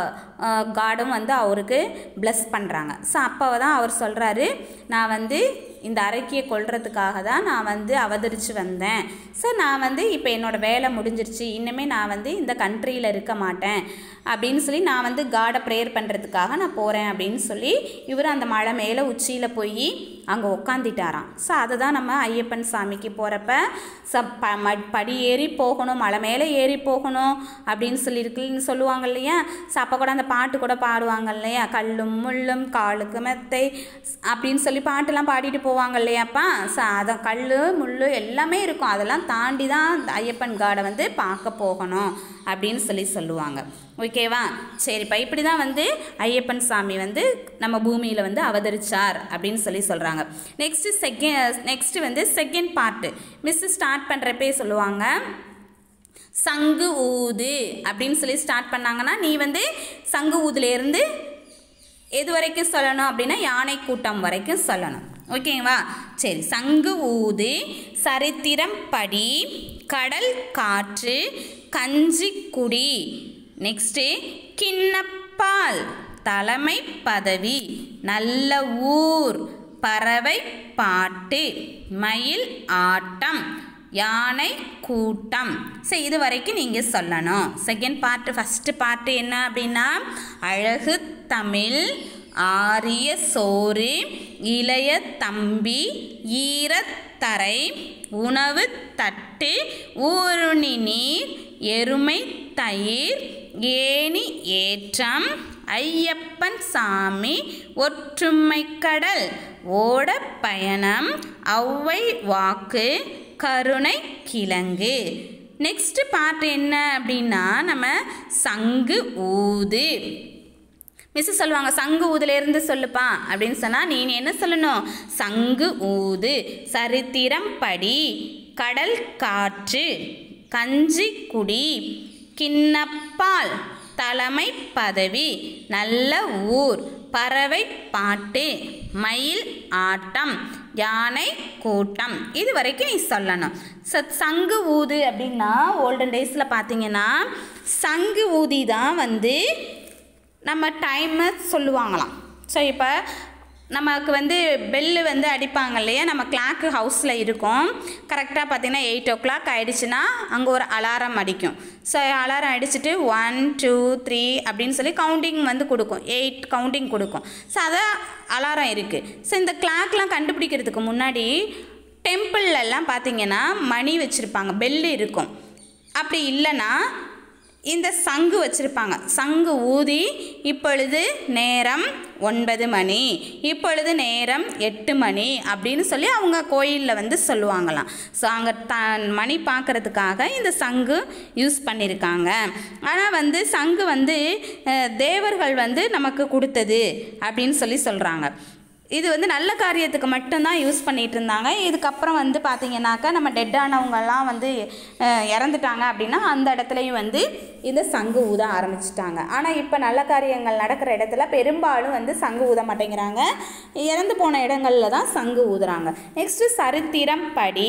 காடும் வந்து அவருக்கு ப்ளஸ் பண்ணுறாங்க ஸோ அப்போ தான் அவர் சொல்கிறாரு நான் வந்து இந்த அரக்கியை கொல்றதுக்காக தான் நான் வந்து அவதரித்து வந்தேன் ஸோ நான் வந்து இப்போ என்னோடய வேலை முடிஞ்சிருச்சு இன்னுமே நான் வந்து இந்த கண்ட்ரியில் இருக்க மாட்டேன் அப்படின்னு சொல்லி நான் வந்து காடை ப்ரேயர் பண்ணுறதுக்காக நான் போகிறேன் அப்படின்னு சொல்லி இவர் அந்த மலை மேலே உச்சியில் போய் அங்கே உட்காந்துட்டாராம் ஸோ அதை தான் நம்ம ஐயப்பன் சாமிக்கு போகிறப்ப ச ப ம- படி ஏறி போகணும் மலை மேலே ஏறி போகணும் அப்படின்னு சொல்லியிருக்குன்னு சொல்லுவாங்க இல்லையா ஸோ அப்போ கூட அந்த பாட்டு கூட பாடுவாங்க இல்லையா கல்லும் முள்ளும் காலுக்கு மெத்தை அப்படின்னு சொல்லி பாட்டெல்லாம் பாடிட்டு போவாங்க இல்லையாப்பா ஸோ அதை கல் முள் எல்லாமே இருக்கும் அதெல்லாம் தாண்டி தான் அந்த ஐயப்பன் காடை வந்து பார்க்க போகணும் அப்படின்னு சொல்லி சொல்லுவாங்க ஓகேவா சரிப்பா இப்படி தான் வந்து ஐயப்பன் சாமி வந்து நம்ம பூமியில் வந்து அவதரிச்சார் அப்படின்னு சொல்லி சொல்கிறாங்க நெக்ஸ்ட்டு செகண்ட் நெக்ஸ்ட்டு வந்து செகண்ட் பார்ட்டு மிஸ் ஸ்டார்ட் பண்ணுறப்பே சொல்லுவாங்க சங்கு ஊது அப்படின்னு சொல்லி ஸ்டார்ட் பண்ணாங்கன்னா நீ வந்து சங்கு ஊதுலேருந்து எது வரைக்கும் சொல்லணும் அப்படின்னா யானை கூட்டம் வரைக்கும் சொல்லணும் ஓகேவா சரி சங்கு ஊது சரித்திரம் படி கடல் காற்று கஞ்சி குடி நெக்ஸ்ட்டு கிண்ணப்பால் தலைமை பதவி நல்ல ஊர் பறவை பாட்டு மயில் ஆட்டம் யானை கூட்டம் ஸோ இது வரைக்கும் நீங்கள் சொல்லணும் செகண்ட் பார்ட்டு ஃபஸ்ட்டு பார்ட்டு என்ன அப்படின்னா அழகு தமிழ் ஆரிய சோறு இளைய தம்பி ஈரத்தரை உணவு தட்டு ஊருணி நீர் எருமை தயிர் ஏணி ஏற்றம் ஐயப்பன் சாமி ஒற்றுமை கடல் ஓட பயணம் ஔவை வாக்கு கருணை கிழங்கு நெக்ஸ்ட் பார்ட் என்ன அப்படின்னா நம்ம சங்கு ஊது மிஸ் சொல்லுவாங்க சங்கு ஊதுலேருந்து சொல்லுப்பா அப்படின்னு சொன்னால் நீ என்ன சொல்லணும் சங்கு ஊது சரித்திரம் படி கடல் காற்று கஞ்சி குடி கிண்ணப்பால் தலைமை பதவி நல்ல ஊர் பறவை பாட்டு மயில் ஆட்டம் யானை கூட்டம் இது வரைக்கும் நீ சொல்லணும் ச சங்கு ஊது அப்படின்னா ஓல்டன் டேஸில் பார்த்தீங்கன்னா சங்கு ஊதி தான் வந்து நம்ம டைமை சொல்லுவாங்களாம் ஸோ இப்போ நமக்கு வந்து பெல்லு வந்து அடிப்பாங்க இல்லையா நம்ம கிளாக்கு ஹவுஸில் இருக்கும் கரெக்டாக பார்த்தீங்கன்னா எயிட் ஓ கிளாக் ஆகிடுச்சுன்னா அங்கே ஒரு அலாரம் அடிக்கும் ஸோ அலாரம் அடிச்சுட்டு ஒன் டூ த்ரீ அப்படின்னு சொல்லி கவுண்டிங் வந்து கொடுக்கும் எயிட் கவுண்டிங் கொடுக்கும் ஸோ அதான் அலாரம் இருக்குது ஸோ இந்த கிளாக்லாம் கண்டுபிடிக்கிறதுக்கு முன்னாடி டெம்பிள்லலாம் பார்த்தீங்கன்னா மணி வச்சுருப்பாங்க பெல்லு இருக்கும் அப்படி இல்லைன்னா இந்த சங்கு வச்சுருப்பாங்க சங்கு ஊதி இப்பொழுது நேரம் ஒன்பது மணி இப்பொழுது நேரம் எட்டு மணி அப்படின்னு சொல்லி அவங்க கோயிலில் வந்து சொல்லுவாங்களாம் ஸோ அங்கே த மணி பார்க்குறதுக்காக இந்த சங்கு யூஸ் பண்ணியிருக்காங்க ஆனால் வந்து சங்கு வந்து அஹ், தேவர்கள் வந்து நமக்கு கொடுத்தது அப்படின்னு சொல்லி சொல்கிறாங்க இது வந்து நல்ல காரியத்துக்கு மட்டும்தான் யூஸ் பண்ணிகிட்டு இருந்தாங்க இதுக்கப்புறம் வந்து பார்த்தீங்கன்னாக்கா நம்ம டெட்டானவங்கெல்லாம் வந்து அஹ், இறந்துட்டாங்க அப்படின்னா அந்த இடத்துலையும் வந்து இந்த சங்கு ஊத ஆரம்பிச்சிட்டாங்க ஆனால் இப்போ நல்ல காரியங்கள் நடக்கிற இடத்துல பெரும்பாலும் வந்து சங்கு ஊத மாட்டேங்கிறாங்க இறந்து போன இடங்களில் தான் சங்கு ஊதுறாங்க நெக்ஸ்ட்டு சரித்திரம் படி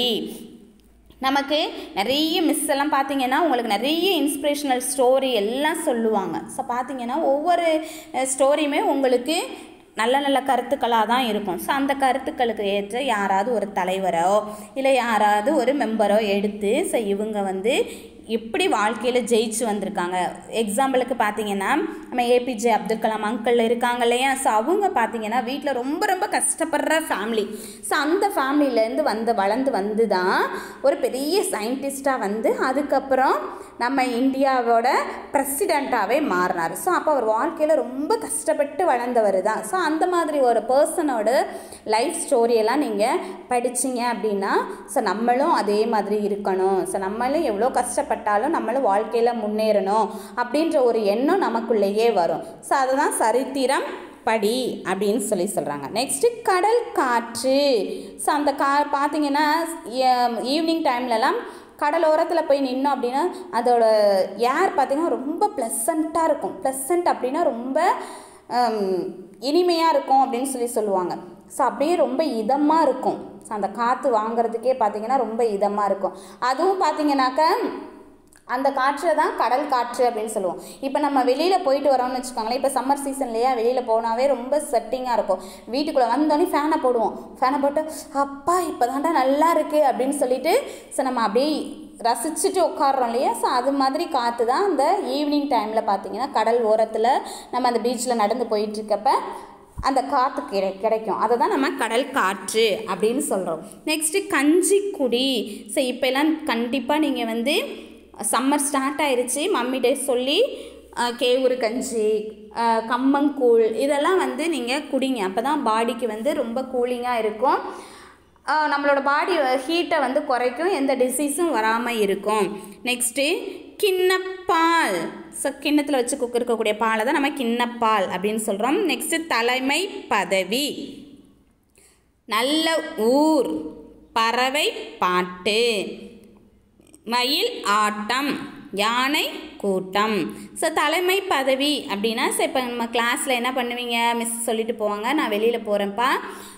நமக்கு நிறைய மிஸ் எல்லாம் பார்த்தீங்கன்னா உங்களுக்கு நிறைய இன்ஸ்பிரேஷனல் ஸ்டோரி எல்லாம் சொல்லுவாங்க ஸோ பார்த்தீங்கன்னா ஒவ்வொரு ஸ்டோரியுமே உங்களுக்கு நல்ல நல்ல கருத்துக்களாக தான் இருக்கும் ஸோ அந்த கருத்துக்களுக்கு ஏற்ற யாராவது ஒரு தலைவரோ இல்லை யாராவது ஒரு மெம்பரோ எடுத்து ஸோ இவங்க வந்து எப்படி வாழ்க்கையில் ஜெயிச்சு வந்திருக்காங்க எக்ஸாம்பிளுக்கு பார்த்தீங்கன்னா நம்ம ஏபிஜே அப்துல் கலாம் அங்கிள் இருக்காங்க இல்லையா ஸோ அவங்க பார்த்தீங்கன்னா வீட்டில் ரொம்ப ரொம்ப கஷ்டப்படுற ஃபேமிலி ஸோ அந்த ஃபேமிலியிலேருந்து வந்து வளர்ந்து வந்து தான் ஒரு பெரிய சயின்டிஸ்ட்டாக வந்து அதுக்கப்புறம் நம்ம இந்தியாவோட பிரசிடெண்ட்டாகவே மாறினார் ஸோ அப்போ அவர் வாழ்க்கையில் ரொம்ப கஷ்டப்பட்டு வளர்ந்தவர் தான் ஸோ அந்த மாதிரி ஒரு பர்சனோட லைஃப் ஸ்டோரியெல்லாம் நீங்கள் படிச்சீங்க அப்படின்னா ஸோ நம்மளும் அதே மாதிரி இருக்கணும் ஸோ நம்மளும் எவ்வளோ கஷ்டப்பட்டாலும் நம்மளும் வாழ்க்கையில் முன்னேறணும் அப்படின்ற ஒரு எண்ணம் நமக்குள்ளேயே வரும் ஸோ அதுதான் சரித்திரம் படி அப்படின்னு சொல்லி சொல்கிறாங்க நெக்ஸ்ட்டு கடல் காற்று ஸோ அந்த கா பார்த்தீங்கன்னா ஈவினிங் டைம்லலாம் கடலோரத்தில் போய் நின்னோம் அப்படின்னா அதோட ஏர் பார்த்திங்கன்னா ரொம்ப ப்ளசண்ட்டாக இருக்கும் ப்ளசண்ட் அப்படின்னா ரொம்ப இனிமையாக இருக்கும் அப்படின்னு சொல்லி சொல்லுவாங்க ஸோ அப்படியே ரொம்ப இதமாக இருக்கும் ஸோ அந்த காற்று வாங்குறதுக்கே பார்த்திங்கன்னா ரொம்ப இதமாக இருக்கும் அதுவும் பார்த்தீங்கன்னாக்கா அந்த காற்றை தான் கடல் காற்று அப்படின்னு சொல்லுவோம் இப்போ நம்ம வெளியில் போயிட்டு வரோம்னு வச்சுக்கோங்களேன் இப்போ சம்மர் சீசன்லையா வெளியில் போனாவே ரொம்ப செட்டிங்காக இருக்கும் வீட்டுக்குள்ளே வந்தோடனே ஃபேனை போடுவோம் ஃபேனை போட்டு அப்பா இப்போ தாண்டா நல்லா இருக்குது அப்படின்னு சொல்லிட்டு ஸோ நம்ம அப்படியே ரசிச்சுட்டு உட்காடுறோம் இல்லையா ஸோ அது மாதிரி காற்று தான் அந்த ஈவினிங் டைமில் பார்த்தீங்கன்னா கடல் ஓரத்தில் நம்ம அந்த பீச்சில் நடந்து போயிட்டுருக்கப்ப அந்த காற்று கிடை கிடைக்கும் அதை தான் நம்ம கடல் காற்று அப்படின்னு சொல்கிறோம் நெக்ஸ்ட்டு கஞ்சி குடி ஸோ இப்போல்லாம் கண்டிப்பாக நீங்கள் வந்து சம்மர் ஸ்டார்ட் ஆயிருச்சு மம்மிட்டே சொல்லி அஹ், கேவுரு கஞ்சி அஹ், கம்மங்கூழ் இதெல்லாம் வந்து நீங்கள் குடிங்க அப்போ தான் பாடிக்கு வந்து ரொம்ப கூலிங்காக இருக்கும் அஹ், நம்மளோட பாடி ஹீட்டை வந்து குறைக்கும் எந்த டிசீஸும் வராமல் இருக்கும் நெக்ஸ்ட்டு கிண்ணப்பால் ஸோ கிண்ணத்தில் வச்சு குக் இருக்கக்கூடிய பாலை தான் நம்ம கிண்ணப்பால் அப்படின்னு சொல்கிறோம் நெக்ஸ்ட்டு தலைமை பதவி நல்ல ஊர் பறவை பாட்டு மயில் ஆட்டம் யானை கூட்டம் ஸோ தலைமை பதவி அப்படின்னா ஸோ இப்போ நம்ம கிளாஸில் என்ன பண்ணுவீங்க மிஸ் சொல்லிட்டு போவாங்க நான் வெளியில் போகிறேன்ப்பா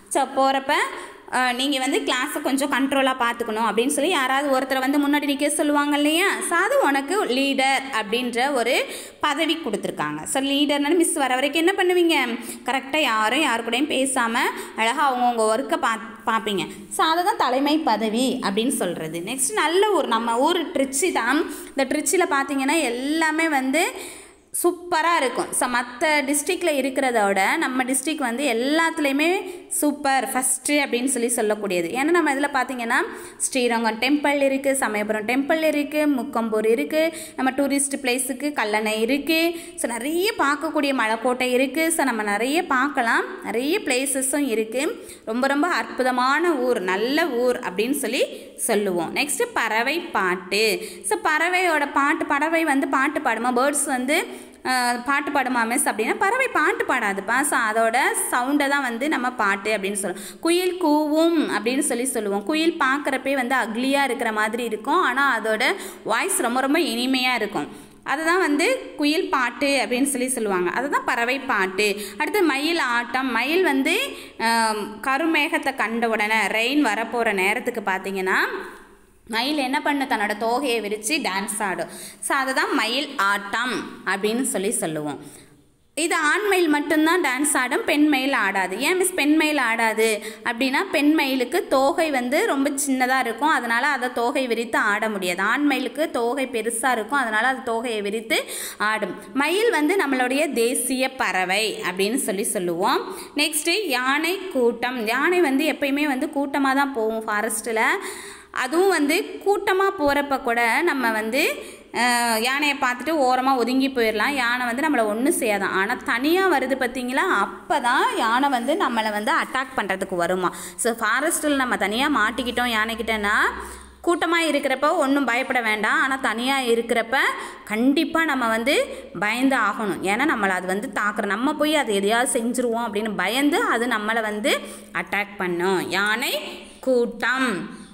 ஸோ போகிறப்ப நீங்கள் வந்து கிளாஸை கொஞ்சம் கண்ட்ரோலாக பார்த்துக்கணும் அப்படின்னு சொல்லி யாராவது ஒருத்தரை வந்து முன்னாடி நிற்க சொல்லுவாங்க இல்லையா ஸோ அது உனக்கு லீடர் அப்படின்ற ஒரு பதவி கொடுத்துருக்காங்க ஸோ லீடர்னு மிஸ் வர வரைக்கும் என்ன பண்ணுவீங்க கரெக்டாக யாரும் யாரு கூடயும் பேசாமல் அழகாக அவங்கவுங்க ஒர்க்கை பா பார்ப்பீங்க ஸோ அதை தான் தலைமை பதவி அப்படின்னு சொல்கிறது நெக்ஸ்ட் நல்ல ஊர் நம்ம ஊர் ட்ரிச்சி தான் இந்த ட்ரிச்சியில் பார்த்தீங்கன்னா எல்லாமே வந்து சூப்பராக இருக்கும் ஸோ மற்ற டிஸ்ட்ரிக்டில் இருக்கிறத விட நம்ம டிஸ்ட்ரிக் வந்து எல்லாத்துலேயுமே சூப்பர் ஃபஸ்ட்டு அப்படின்னு சொல்லி சொல்லக்கூடியது ஏன்னா நம்ம இதில் பார்த்தீங்கன்னா ஸ்ரீரங்கம் டெம்பிள் இருக்குது சமயபுரம் டெம்பிள் இருக்குது முக்கம்பூர் இருக்குது நம்ம டூரிஸ்ட் பிளேஸுக்கு கல்லணை இருக்குது ஸோ நிறைய பார்க்கக்கூடிய மலைக்கோட்டை இருக்குது ஸோ நம்ம நிறைய பார்க்கலாம் நிறைய பிளேசஸும் இருக்குது ரொம்ப ரொம்ப அற்புதமான ஊர் நல்ல ஊர் அப்படின்னு சொல்லி சொல்லுவோம் நெக்ஸ்ட்டு பறவை பாட்டு ஸோ பறவையோட பாட்டு பறவை வந்து பாட்டு பாடுமா பேர்ட்ஸ் வந்து அஹ், பாட்டு பாடுமா மிஸ் அப்படின்னா பறவை பாட்டு பாடாதுப்பா ஸோ அதோட சவுண்டை தான் வந்து நம்ம பாட்டு அப்படின்னு சொல்லுவோம் குயில் கூவும் அப்படின்னு சொல்லி சொல்லுவோம் குயில் பார்க்குறப்பே வந்து அக்லியாக இருக்கிற மாதிரி இருக்கும் ஆனால் அதோட வாய்ஸ் ரொம்ப ரொம்ப இனிமையாக இருக்கும் அதுதான் வந்து குயில் பாட்டு அப்படின்னு சொல்லி சொல்லுவாங்க அதுதான் பறவை பாட்டு அடுத்து மயில் ஆட்டம் மயில் வந்து ஆம், கருமேகத்தை கண்ட உடனே ரெயின் வரப்போகிற நேரத்துக்கு பார்த்தீங்கன்னா மயில் என்ன பண்ணு தன்னோட தோகையை விரித்து டான்ஸ் ஆடும் ஸோ அதை தான் மயில் ஆட்டம் அப்படின்னு சொல்லி சொல்லுவோம் இது ஆண் மயில் மட்டும்தான் டான்ஸ் ஆடும் பெண் மயில் ஆடாது ஏன் மிஸ் பெண் மயில் ஆடாது அப்படின்னா பெண் மயிலுக்கு தோகை வந்து ரொம்ப சின்னதாக இருக்கும் அதனால் அதை தோகை விரித்து ஆட முடியாது ஆண் மயிலுக்கு தோகை பெருசாக இருக்கும் அதனால் அது தோகையை விரித்து ஆடும் மயில் வந்து நம்மளுடைய தேசிய பறவை அப்படின்னு சொல்லி சொல்லுவோம் நெக்ஸ்ட்டு யானை கூட்டம் யானை வந்து எப்பயுமே வந்து கூட்டமாக தான் போகும் ஃபாரஸ்ட்டில் அதுவும் வந்து கூட்டமாக போகிறப்ப கூட நம்ம வந்து அஹ், யானையை பார்த்துட்டு ஓரமாக ஒதுங்கி போயிடலாம் யானை வந்து நம்மளை ஒன்றும் செய்யாதான் ஆனால் தனியாக வருது பார்த்தீங்களா அப்போ தான் யானை வந்து நம்மளை வந்து அட்டாக் பண்ணுறதுக்கு வருமா ஸோ ஃபாரஸ்ட்டில் நம்ம தனியாக மாட்டிக்கிட்டோம் யானைக்கிட்டேன்னா கூட்டமாக இருக்கிறப்ப ஒன்றும் பயப்பட வேண்டாம் ஆனால் தனியாக இருக்கிறப்ப கண்டிப்பாக நம்ம வந்து பயந்து ஆகணும் ஏன்னா நம்மளை அது வந்து தாக்குற நம்ம போய் அது எதையாவது செஞ்சுருவோம் அப்படின்னு பயந்து அது நம்மளை வந்து அட்டாக் பண்ணும் யானை கூட்டம்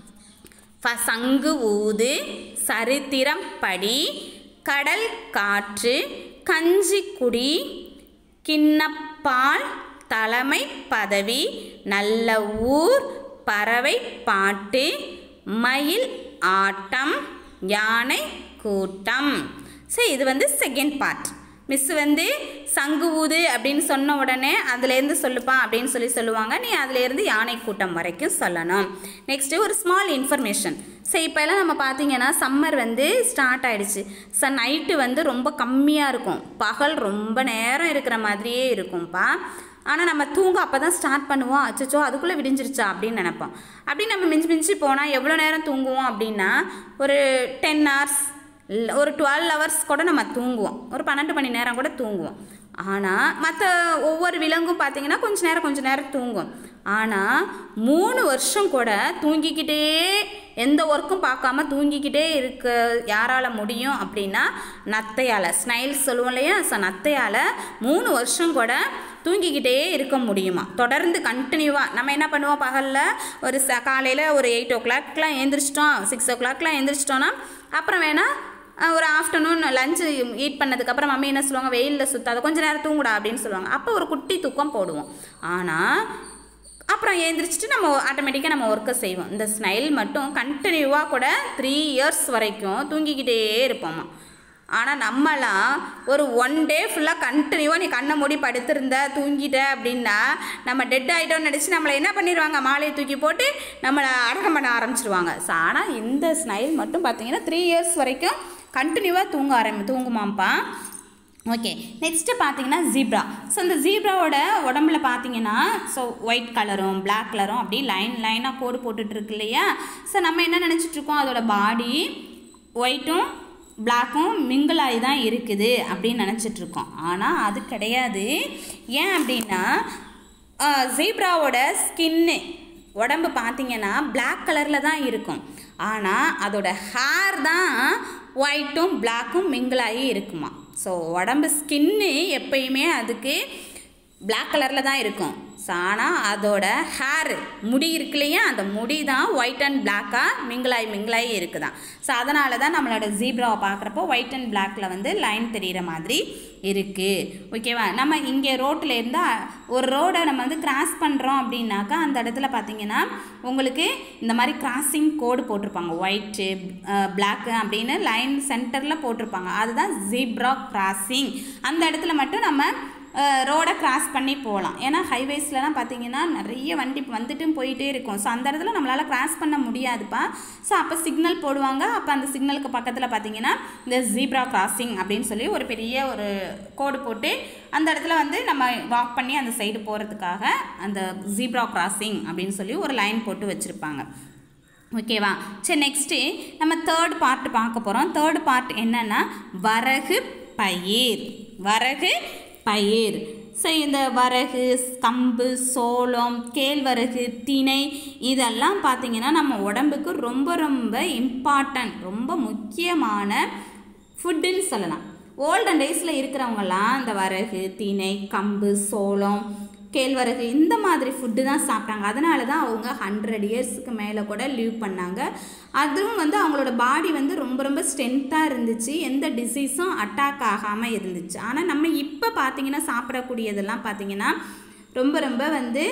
ஃப- சங்கு ஊது சரித்திரம் படி கடல் காற்று கஞ்சி குடி கிண்ணப்பால் தலைமை பதவி நல்ல ஊர் பறவை பாட்டு மயில் ஆட்டம் யானை கூட்டம் சரி இது வந்து செகண்ட் பார்ட் மிஸ் வந்து சங்கு ஊது அப்படின்னு சொன்ன உடனே அதுலேருந்து சொல்லுப்பா அப்படின்னு சொல்லி சொல்லுவாங்க நீ அதுலேருந்து யானை கூட்டம் வரைக்கும் சொல்லணும் நெக்ஸ்ட்டு ஒரு ஸ்மால் இன்ஃபர்மேஷன் சரி இப்போல்லாம் நம்ம பார்த்தீங்கன்னா சம்மர் வந்து ஸ்டார்ட் ஆயிடுச்சு ஸோ நைட்டு வந்து ரொம்ப கம்மியாக இருக்கும் பகல் ரொம்ப நேரம் இருக்கிற மாதிரியே இருக்கும்ப்பா ஆனால் நம்ம தூங்க அப்போ தான் ஸ்டார்ட் பண்ணுவோம் அச்சச்சோ அதுக்குள்ளே விடிஞ்சிருச்சா அப்படின்னு நினைப்போம் அப்படி நம்ம மிஞ்சி மிஞ்சி போனால் எவ்வளோ நேரம் தூங்குவோம் அப்படின்னா ஒரு டென் ஹவர்ஸ் ஒரு டுவெல் ஹவர்ஸ் கூட நம்ம தூங்குவோம் ஒரு பன்னெண்டு மணி நேரம் கூட தூங்குவோம் ஆனால் மற்ற ஒவ்வொரு விலங்கும் பார்த்தீங்கன்னா கொஞ்ச நேரம் கொஞ்ச நேரம் தூங்கும் ஆனால் மூணு வருஷம் கூட தூங்கிக்கிட்டே எந்த ஒர்க்கும் பார்க்காம தூங்கிக்கிட்டே இருக்க யாரால் முடியும் அப்படின்னா நத்தையால் ஸ்னைல்ஸ் சொல்லுவோம் இல்லையா ஸோ நத்தையால் மூணு வருஷம் கூட தூங்கிக்கிட்டே இருக்க முடியுமா தொடர்ந்து கண்டினியூவாக நம்ம என்ன பண்ணுவோம் பகலில் ஒரு ச காலையில் ஒரு எயிட் ஓ கிளாக்லாம் எழுந்திரிச்சிட்டோம் சிக்ஸ் ஓ கிளாக்லாம் எழுந்திரிச்சிட்டோன்னா அப்புறம் வேணால் அஹ், ஒரு ஆஃப்டர்நூன் லஞ்சு ஈட் பண்ணதுக்கப்புறம் மம்மி என்ன சொல்லுவாங்க வெயிலில் சுத்தாத கொஞ்ச நேரம் தூங்குடா அப்படின்னு சொல்லுவாங்க அப்போ ஒரு குட்டி தூக்கம் போடுவோம் ஆனால் அப்புறம் எழுந்திரிச்சிட்டு நம்ம ஆட்டோமேட்டிக்காக நம்ம ஒர்க்கை செய்வோம் இந்த ஸ்னைல் மட்டும் கண்டினியூவாக கூட த்ரீ இயர்ஸ் வரைக்கும் தூங்கிக்கிட்டே இருப்போமா ஆனால் நம்மலாம் ஒரு ஒன் டே ஃபுல்லாக கண்டினியூவாக நீ கண்ணை மூடி படுத்திருந்த தூங்கிட்ட அப்படின்னா நம்ம டெட் ஆகிட்டோம்னு நினச்சி நம்மளை என்ன பண்ணிடுவாங்க மாலையை தூக்கி போட்டு நம்மளை அடக்கம் பண்ண ஆரம்பிச்சிருவாங்க ஸோ ஆனால் இந்த ஸ்னைல் மட்டும் பார்த்தீங்கன்னா த்ரீ இயர்ஸ் வரைக்கும் கண்டினியூவாக தூங்க ஆரம்பி தூங்குமாம்ப்பா ஓகே நெக்ஸ்ட்டு பார்த்தீங்கன்னா ஜீப்ரா ஸோ இந்த ஜீப்ராவோட உடம்புல பார்த்தீங்கன்னா ஸோ ஒயிட் கலரும் Black கலரும் அப்படி லைன் லைனாக கோடு போட்டுட்டு இருக்கு இல்லையா ஸோ நம்ம என்ன நினச்சிட்டு இருக்கோம் அதோட பாடி ஒயிட்டும் பிளாக்கும் மிங்கிள் ஆகி தான் இருக்குது அப்படின்னு நினச்சிட்டு இருக்கோம் ஆனால் அது கிடையாது ஏன் அப்படின்னா ஜீப்ராவோட ஸ்கின்னு உடம்பு பார்த்தீங்கன்னா Black கலரில் தான் இருக்கும் ஆனால் அதோட ஹேர் தான் ஒயிட்டும் பிளாக்கும் மிங்கிளாகி இருக்குமா ஸோ உடம்பு ஸ்கின்னு எப்பயுமே அதுக்கு Black கலரில் தான் இருக்கும் ஸோ ஆனால் அதோட ஹேர் முடி இருக்கு இல்லையா அந்த முடி தான் ஒயிட் அண்ட் பிளாக்காக மிங்கிளாய் மிங்கிளாய் இருக்குதான் ஸோ அதனால தான் நம்மளோட ஜீப்ராவை பார்க்குறப்போ ஒயிட் அண்ட் பிளாக்ல வந்து லைன் தெரிகிற மாதிரி இருக்குது ஓகேவா நம்ம இங்கே ரோட்டில் இருந்தால் ஒரு ரோடை நம்ம வந்து கிராஸ் பண்ணுறோம் அப்படின்னாக்கா அந்த இடத்துல பார்த்தீங்கன்னா உங்களுக்கு இந்த மாதிரி கிராசிங் கோடு போட்டிருப்பாங்க ஒயிட்டு பிளாக்கு அப்படின்னு லைன் சென்டரில் போட்டிருப்பாங்க அதுதான் ஜீப்ரா கிராசிங் அந்த இடத்துல மட்டும் நம்ம ரோடை கிராஸ் பண்ணி போகலாம் ஏன்னா ஹைவேஸ்லலாம் பார்த்தீங்கன்னா நிறைய வண்டி வந்துட்டும் போயிட்டே இருக்கும் ஸோ அந்த இடத்துல நம்மளால் கிராஸ் பண்ண முடியாதுப்பா ஸோ அப்போ சிக்னல் போடுவாங்க அப்போ அந்த சிக்னலுக்கு பக்கத்தில் பார்த்தீங்கன்னா இந்த ஜீப்ரா கிராசிங் அப்படின்னு சொல்லி ஒரு பெரிய ஒரு கோடு போட்டு அந்த இடத்துல வந்து நம்ம வாக் பண்ணி அந்த சைடு போகிறதுக்காக அந்த ஜீப்ரா கிராசிங் அப்படின்னு சொல்லி ஒரு லைன் போட்டு வச்சுருப்பாங்க ஓகேவா சரி நெக்ஸ்ட்டு நம்ம தேர்ட் பார்ட் பார்க்க போகிறோம் தேர்ட் பார்ட் என்னென்னா வரகு பயிர் வரகு பயிர் ஸோ இந்த வரகு கம்பு சோளம் கேழ்வரகு திணை இதெல்லாம் பார்த்திங்கன்னா நம்ம உடம்புக்கு ரொம்ப ரொம்ப இம்பார்ட்டன்ட் ரொம்ப முக்கியமான ஃபுட்டுன்னு சொல்லலாம் ஓல்டன் டேஸில் இருக்கிறவங்கலாம் இந்த வரகு திணை கம்பு சோளம் கேழ்வரகு இந்த மாதிரி ஃபுட்டு தான் சாப்பிட்டாங்க அதனால தான் அவங்க ஹண்ட்ரட் இயர்ஸுக்கு மேலே கூட லீவ் பண்ணாங்க அதுவும் வந்து அவங்களோட பாடி வந்து ரொம்ப ரொம்ப ஸ்ட்ரென்த்தாக இருந்துச்சு எந்த டிசீஸும் அட்டாக் ஆகாமல் இருந்துச்சு ஆனால் நம்ம இப்போ பார்த்தீங்கன்னா சாப்பிடக்கூடியதெல்லாம் பார்த்தீங்கன்னா ரொம்ப ரொம்ப வந்து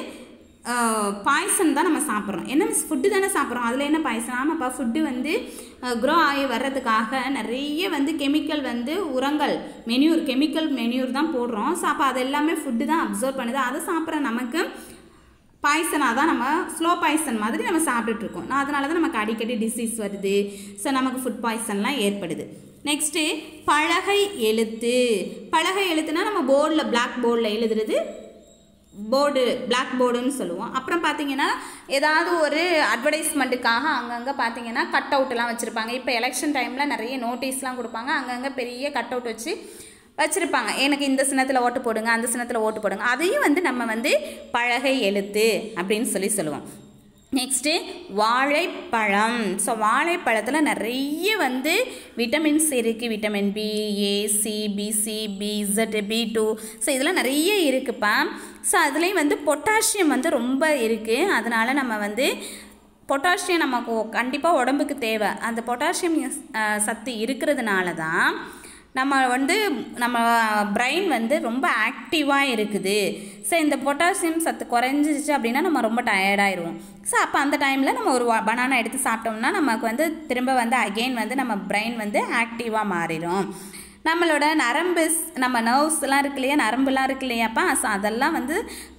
பாய்சன் தான் நம்ம சாப்பிட்றோம் என்ன ஃபுட்டு தானே சாப்பிட்றோம் அதில் என்ன பாய்சன் ஆமாப்பா ஃபுட்டு வந்து க்ரோ ஆகி வர்றதுக்காக நிறைய வந்து கெமிக்கல் வந்து உரங்கள் மெனியூர் கெமிக்கல் மெனியூர் தான் போடுறோம் ஸோ அப்போ அது எல்லாமே ஃபுட்டு தான் அப்சர்வ் பண்ணுது அதை சாப்பிட்ற நமக்கு பாய்சனாக தான் நம்ம ஸ்லோ பாய்சன் மாதிரி நம்ம சாப்பிட்டுட்ருக்கோம் நான் அதனால தான் நமக்கு அடிக்கடி டிசீஸ் வருது ஸோ நமக்கு ஃபுட் பாய்சன்லாம் ஏற்படுது நெக்ஸ்ட்டு பலகை எழுத்து பலகை எழுத்துனா நம்ம போர்டில் பிளாக் போர்டில் எழுதுறது போர்டு பிளாக் போர்டுன்னு சொல்லுவோம் அப்புறம் பார்த்தீங்கன்னா ஏதாவது ஒரு அட்வர்டைஸ்மெண்ட்டுக்காக அங்கங்கே பார்த்தீங்கன்னா கட் அவுட்லாம் வச்சுருப்பாங்க இப்போ எலெக்ஷன் டைமில் நிறைய நோட்டீஸ்லாம் கொடுப்பாங்க அங்கங்கே பெரிய கட் அவுட் வச்சு வச்சுருப்பாங்க எனக்கு இந்த சின்னத்தில் ஓட்டு போடுங்க அந்த சின்னத்தில் ஓட்டு போடுங்க அதையும் வந்து நம்ம வந்து பலகை எழுத்து அப்படின்னு சொல்லி சொல்லுவோம் நெக்ஸ்ட்டு வாழைப்பழம் ஸோ வாழைப்பழத்தில் நிறைய வந்து விட்டமின்ஸ் இருக்குது vitamin B A C B C B Z B two so இதெல்லாம் நிறைய இருக்குப்பா ஸோ அதுலேயும் வந்து பொட்டாசியம் வந்து ரொம்ப இருக்குது அதனால் நம்ம வந்து பொட்டாசியம் நமக்கு கண்டிப்பாக உடம்புக்கு தேவை அந்த பொட்டாசியம் சத்து இருக்கிறதுனால தான் நம்ம வந்து நம்ம பிரெயின் வந்து ரொம்ப ஆக்டிவாக இருக்குது ஸோ இந்த பொட்டாசியம் சத்து குறைஞ்சிருச்சு அப்படின்னா நம்ம ரொம்ப டயர்டாயிருவோம் ஸோ அப்போ அந்த டைமில் நம்ம ஒரு பனானா எடுத்து சாப்பிட்டோம்னா நமக்கு வந்து திரும்ப வந்து அகெயின் வந்து நம்ம பிரெயின் வந்து ஆக்டிவாக மாறிடும் நம்மளோட நரம்பு நம்ம நர்வ்ஸ்லாம் இருக்கு இல்லையா நரம்புலாம் இருக்கு இல்லையாப்பா ஸோ அதெல்லாம் வந்து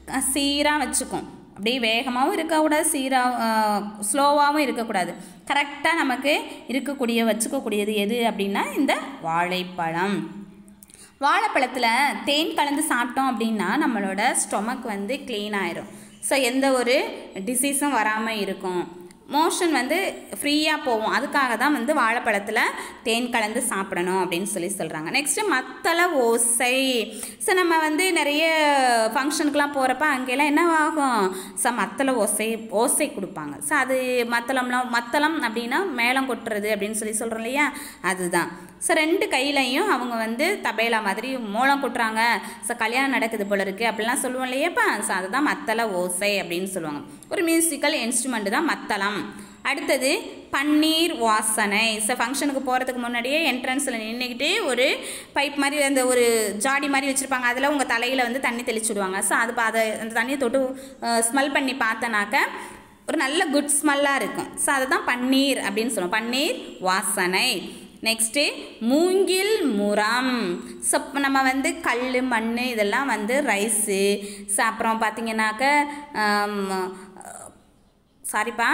சீராக வச்சுக்கும் அப்படியே வேகமாகவும் இருக்கக்கூடாது சீராக ஸ்லோவாகவும் இருக்கக்கூடாது கரெக்டாக நமக்கு இருக்கக்கூடிய வச்சுக்கக்கூடியது எது அப்படின்னா இந்த வாழைப்பழம் வாழைப்பழத்தில் தேன் கலந்து சாப்பிட்டோம் அப்படின்னா நம்மளோட ஸ்டொமக் வந்து க்ளீன் ஆயிரும் ஸோ எந்த ஒரு டிசீஸும் வராமல் இருக்கும் மோஷன் வந்து ஃப்ரீயாக போகும் அதுக்காக தான் வந்து வாழைப்பழத்தில் தேன் கலந்து சாப்பிடணும் அப்படின்னு சொல்லி சொல்கிறாங்க நெக்ஸ்ட்டு மத்தள ஓசை ஸோ நம்ம வந்து நிறைய ஃபங்க்ஷனுக்குலாம் போகிறப்ப அங்கெல்லாம் என்ன ஆகும் ஸோ மத்தள ஓசை ஓசை கொடுப்பாங்க ஸோ அது மத்தளம்லாம் மத்தளம் அப்படின்னா மேளம் கொட்டுறது அப்படின்னு சொல்லி சொல்கிறோம் இல்லையா அதுதான் ஸோ ரெண்டு கையிலையும் அவங்க வந்து தபேலா மாதிரி மூலம் கொட்டுறாங்க ஸோ கல்யாணம் நடக்குது போல இருக்குது அப்படிலாம் சொல்லுவோம் இல்லையாப்பா ஸோ அதுதான் மத்தள ஓசை அப்படின்னு சொல்லுவாங்க ஒரு மியூசிக்கல் இன்ஸ்ட்ருமெண்ட் தான் மத்தளம் அடுத்தது பன்னீர் வாசனை ஸோ ஃபங்க்ஷனுக்கு போகிறதுக்கு முன்னாடியே என்ட்ரன்ஸில் நின்றுக்கிட்டு ஒரு பைப் மாதிரி அந்த ஒரு ஜாடி மாதிரி வச்சுருப்பாங்க அதில் உங்கள் தலையில் வந்து தண்ணி தெளிச்சு விடுவாங்க ஸோ அது அதை அந்த தண்ணியை தொட்டு ஸ்மெல் பண்ணி பார்த்தனாக்க ஒரு நல்ல குட் ஸ்மெல்லாக இருக்கும் ஸோ அதுதான் பன்னீர் அப்படின்னு சொல்லுவோம் பன்னீர் வாசனை நெக்ஸ்ட்டு மூங்கில் முரம் ஸோ நம்ம வந்து கல் மண் இதெல்லாம் வந்து ரைஸு ஸோ அப்புறம் பார்த்தீங்கன்னாக்க சாரிப்பா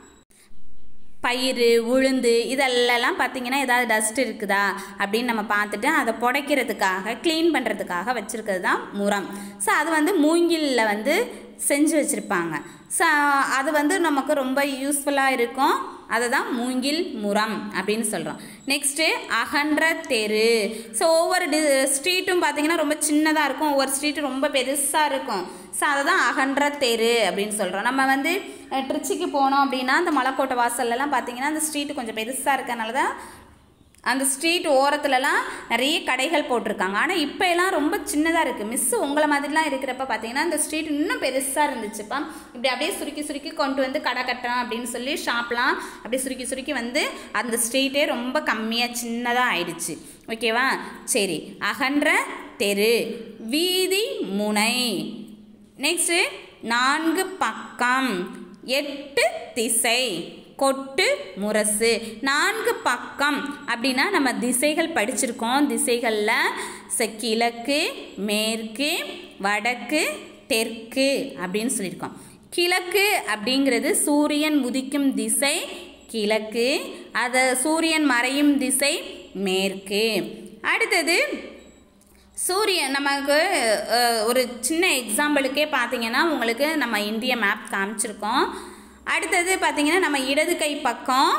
பயிறு உளுந்து இதெல்லாம் பார்த்தீங்கன்னா ஏதாவது டஸ்ட் இருக்குதா அப்படின்னு நம்ம பார்த்துட்டு அதை புடைக்கிறதுக்காக க்ளீன் பண்ணுறதுக்காக வச்சுருக்கிறது தான் முரம் ஸோ அது வந்து மூங்கிலில் வந்து செஞ்சு வச்சுருப்பாங்க ஸோ அது வந்து நமக்கு ரொம்ப யூஸ்ஃபுல்லாக இருக்கும் அதை தான் மூங்கில் முரம் அப்படின்னு சொல்கிறோம் நெக்ஸ்ட்டு அகன்ற தெரு ஸோ ஒவ்வொரு டி ஸ்ட்ரீட்டும் பார்த்தீங்கன்னா ரொம்ப சின்னதாக இருக்கும் ஒவ்வொரு ஸ்ட்ரீட்டும் ரொம்ப பெருசாக இருக்கும் ஸோ அதை தான் அகன்ற தெரு அப்படின்னு சொல்கிறோம் நம்ம வந்து ட்ரிச்சிக்கு போனோம் அப்படின்னா அந்த மலைக்கோட்டை வாசல்லலாம் பார்த்தீங்கன்னா அந்த ஸ்ட்ரீட்டு கொஞ்சம் பெருசாக இருக்கனால தான் அந்த ஸ்ட்ரீட் ஓரத்துலலாம் நிறைய கடைகள் போட்டிருக்காங்க ஆனால் இப்போ எல்லாம் ரொம்ப சின்னதாக இருக்குது மிஸ்ஸு உங்களை மாதிரிலாம் இருக்கிறப்ப பார்த்தீங்கன்னா அந்த ஸ்ட்ரீட் இன்னும் பெருசாக இருந்துச்சுப்பா இப்படி அப்படியே சுருக்கி சுருக்கி கொண்டு வந்து கடை கட்டுறோம் அப்படின்னு சொல்லி ஷாப்லாம் அப்படியே சுருக்கி சுருக்கி வந்து அந்த ஸ்ட்ரீட்டே ரொம்ப கம்மியாக சின்னதாக ஆயிடுச்சு ஓகேவா சரி அகன்ற தெரு வீதி முனை நெக்ஸ்ட்டு நான்கு பக்கம் எட்டு திசை கொட்டு முரசு நான்கு பக்கம் அப்படின்னா நம்ம திசைகள் படிச்சிருக்கோம் திசைகளில் ச கிழக்கு மேற்கு வடக்கு தெற்கு அப்படின்னு சொல்லியிருக்கோம் கிழக்கு அப்படிங்கிறது சூரியன் உதிக்கும் திசை கிழக்கு அதை சூரியன் மறையும் திசை மேற்கு அடுத்தது சூரியன் நமக்கு அஹ், ஒரு சின்ன எக்ஸாம்பிளுக்கே பார்த்தீங்கன்னா உங்களுக்கு நம்ம இந்திய மேப் காமிச்சிருக்கோம் அடுத்தது பார்த்தீங்கன்னா நம்ம இடது கை பக்கம்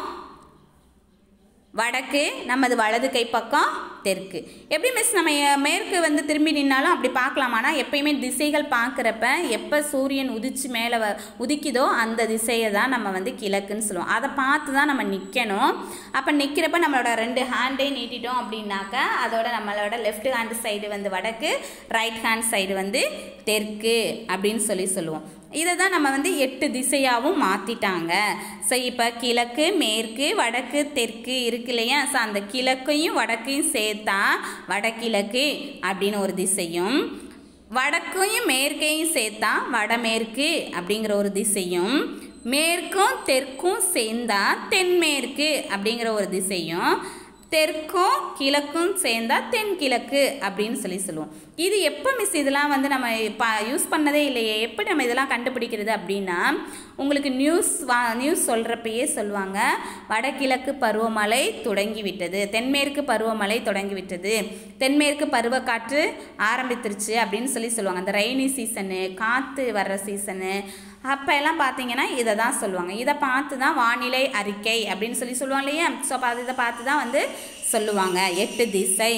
வடக்கு நமது வலது கை பக்கம் தெற்கு எப்படி மிஸ் நம்ம எ- மேற்கு வந்து திரும்பி நின்னாலும் அப்படி பார்க்கலாமானா எப்பயுமே திசைகள் பார்க்குறப்ப எப்போ சூரியன் உதிச்சு மேலே வ உதிக்குதோ அந்த திசையை தான் நம்ம வந்து கிழக்குன்னு சொல்லுவோம் அதை பார்த்து தான் நம்ம நிற்கணும் அப்போ நிற்கிறப்ப நம்மளோட ரெண்டு ஹேண்டே நீட்டிட்டோம் அப்படின்னாக்க அதோட நம்மளோட லெஃப்ட் ஹேண்ட் சைடு வந்து வடக்கு ரைட் ஹேண்ட் சைடு வந்து தெற்கு அப்படின்னு சொல்லி சொல்லுவோம் இதை தான் நம்ம வந்து எட்டு திசையாகவும் மாற்றிட்டாங்க ஸோ இப்போ கிழக்கு மேற்கு வடக்கு தெற்கு இருக்கு இல்லையா ஸோ அந்த கிழக்கையும் வடக்கையும் சேர்த்தா வடகிழக்கு அப்படின்னு ஒரு திசையும் வடக்கையும் மேற்கையும் சேர்த்தா வடமேற்கு அப்படிங்கிற ஒரு திசையும் மேற்கும் தெற்கும் சேர்ந்தா தென்மேற்கு அப்படிங்கிற ஒரு திசையும் தெற்கும் கிழக்கும் சேர்ந்தா தென்கிழக்கு அப்படின்னு சொல்லி சொல்லுவோம் இது எப்போ மிஸ் இதெல்லாம் வந்து நம்ம ப யூஸ் பண்ணதே இல்லையே எப்படி நம்ம இதெல்லாம் கண்டுபிடிக்கிறது அப்படின்னா உங்களுக்கு நியூஸ் வா நியூஸ் சொல்கிறப்பயே சொல்லுவாங்க வடகிழக்கு பருவமழை தொடங்கிவிட்டது தென்மேற்கு பருவமழை தொடங்கிவிட்டது தென்மேற்கு பருவக்காற்று ஆரம்பித்துருச்சு அப்படின்னு சொல்லி சொல்லுவாங்க அந்த ரெய்னி சீசனு காற்று வர்ற சீசனு அப்போ எல்லாம் பார்த்தீங்கன்னா இதை தான் சொல்லுவாங்க இதை பார்த்து தான் வானிலை அறிக்கை அப்படின்னு சொல்லி சொல்லுவாங்க இல்லையா ஸோ அப்போ இதை பார்த்து தான் வந்து சொல்லுவாங்க எட்டு திசை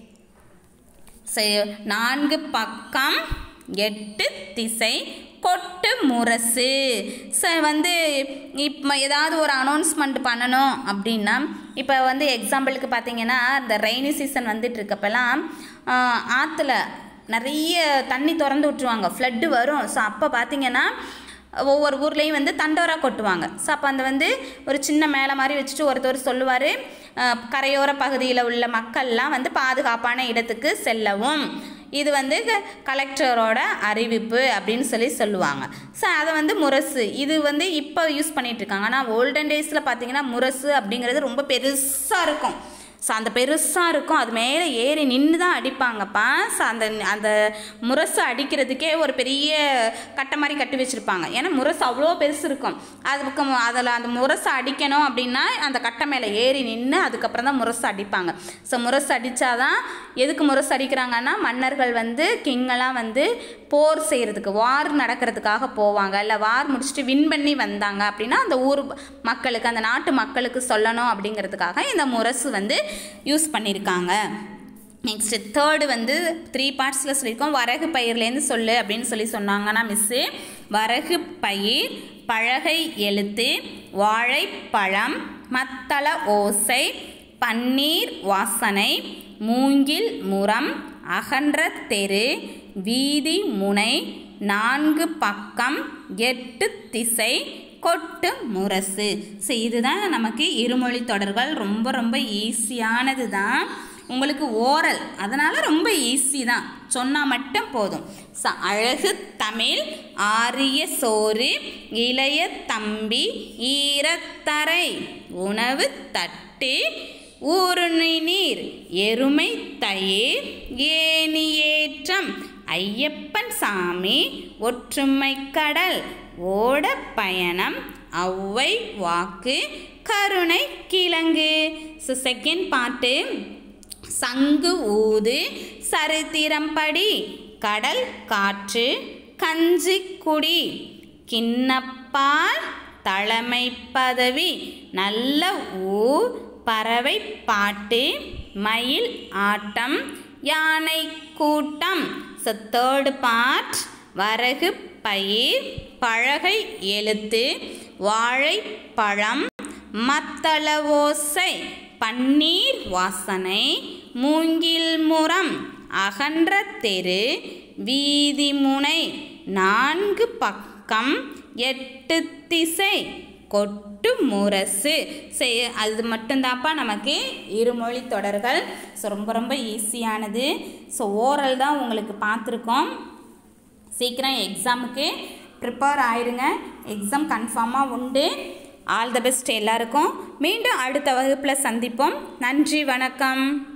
சரி, நான்கு பக்கம் எட்டு திசை கொட்டு முரசு சார் வந்து இப்போ ஏதாவது ஒரு அனௌன்ஸ்மெண்ட் பண்ணணும் அப்படின்னா இப்போ வந்து எக்ஸாம்பிளுக்கு பார்த்தீங்கன்னா இந்த ரெய்னி சீசன் வந்துட்டு இருக்கப்பெல்லாம் ஆற்றுல நிறைய தண்ணி திறந்து விட்ருவாங்க ஃப்ளட்டு வரும் ஸோ அப்போ பார்த்தீங்கன்னா ஒவ்வொரு ஊர்லேயும் வந்து தண்டோரா கொட்டுவாங்க ஸோ அப்போ அந்த வந்து ஒரு சின்ன மேலே மாதிரி வச்சுட்டு ஒருத்தர் சொல்லுவார் கரையோர பகுதியில் உள்ள மக்கள்லாம் வந்து பாதுகாப்பான இடத்துக்கு செல்லவும் இது வந்து க- கலெக்டரோட அறிவிப்பு அப்படின்னு சொல்லி சொல்லுவாங்க ஸோ அதை வந்து முரசு இது வந்து இப்போ யூஸ் பண்ணிட்டு இருக்காங்க ஆனால் ஓல்டன் டேஸில் பார்த்தீங்கன்னா முரசு அப்படிங்கிறது ரொம்ப பெருசாக இருக்கும் ஸோ அந்த பெருசாக இருக்கும் அது மேலே ஏறி நின்று தான் அடிப்பாங்கப்பா ஸோ அந்த அந்த முரசு அடிக்கிறதுக்கே ஒரு பெரிய கட்டை மாதிரி கட்டி வச்சுருப்பாங்க ஏன்னா முரசு அவ்வளோ பெருசு இருக்கும் அதுக்கு அதில் அந்த முரசு அடிக்கணும் அப்படின்னா அந்த கட்டை மேலே ஏறி நின்று அதுக்கப்புறம் தான் முரசு அடிப்பாங்க ஸோ முரசு அடித்தாதான் எதுக்கு முரசு அடிக்கிறாங்கன்னா மன்னர்கள் வந்து கிங்கெல்லாம் வந்து போர் செய்கிறதுக்கு வார் நடக்கிறதுக்காக போவாங்க இல்லை வார் முடிச்சுட்டு வின் பண்ணி வந்தாங்க அப்படின்னா அந்த ஊர் மக்களுக்கு அந்த நாட்டு மக்களுக்கு சொல்லணும் அப்படிங்கிறதுக்காக இந்த முரசு வந்து யூஸ் பண்ணியிருக்காங்க நெக்ஸ்ட்டு தேர்டு வந்து த்ரீ பார்ட்ஸில் சொல்லியிருக்கோம் வரகு பயிர்லேருந்து சொல்லு அப்படின்னு சொல்லி சொன்னாங்கன்னா மிஸ்ஸு வரகு பயிர் பழகை எழுத்து வாழைப்பழம் மத்தள ஓசை பன்னீர் வாசனை மூங்கில் முரம் அகன்ற தெரு வீதி முனை நான்கு பக்கம் எட்டு திசை கொட்டு முரசு ஸோ இதுதான் நமக்கு இருமொழி தொடர்கள் ரொம்ப ரொம்ப ஈஸியானது தான் உங்களுக்கு ஓரல் அதனால் ரொம்ப ஈஸி தான் சொன்னால் மட்டும் போதும் ச அழகு தமிழ் ஆரிய சோறு இளைய தம்பி ஈரத்தரை உணவு தட்டு ஊருணி நீர் எருமை தயிர் ஏனியேற்றம் ஐயப்பன் சாமி ஒற்றுமை கடல் ஓட பயணம் ஔவை வாக்கு கருணை கிழங்கு ஸோ செகண்ட் பாட்டு சங்கு ஊது சரித்திரம் படி கடல் காற்று கஞ்சி குடி கிண்ணப்பால் தலைமை பதவி நல்ல ஊர் பறவை பாட்டு மயில் ஆட்டம் யானை கூட்டம் ஸோ தேர்டு பார்ட் வரகு பயிர் பழகை எழுத்து வாழைப்பழம் மத்தள ஓசை பன்னீர் வாசனை மூங்கில் முறம் அகன்ற தெரு வீதி முனை நான்கு பக்கம் எட்டு திசை கொட்டு முரசு செய் அது மட்டும்தான்ப்பா நமக்கு இருமொழி தொடர்கள் ஸோ ரொம்ப ரொம்ப ஈஸியானது ஸோ ஓரல் தான் உங்களுக்கு பார்த்துருக்கோம் சீக்கிரம் எக்ஸாமுக்கு ப்ரிப்பேர் ஆயிருங்க எக்ஸாம் கன்ஃபார்மாக உண்டு ஆல் த பெஸ்ட் எல்லாருக்கும் மீண்டும் அடுத்த வகுப்பில் சந்திப்போம் நன்றி வணக்கம்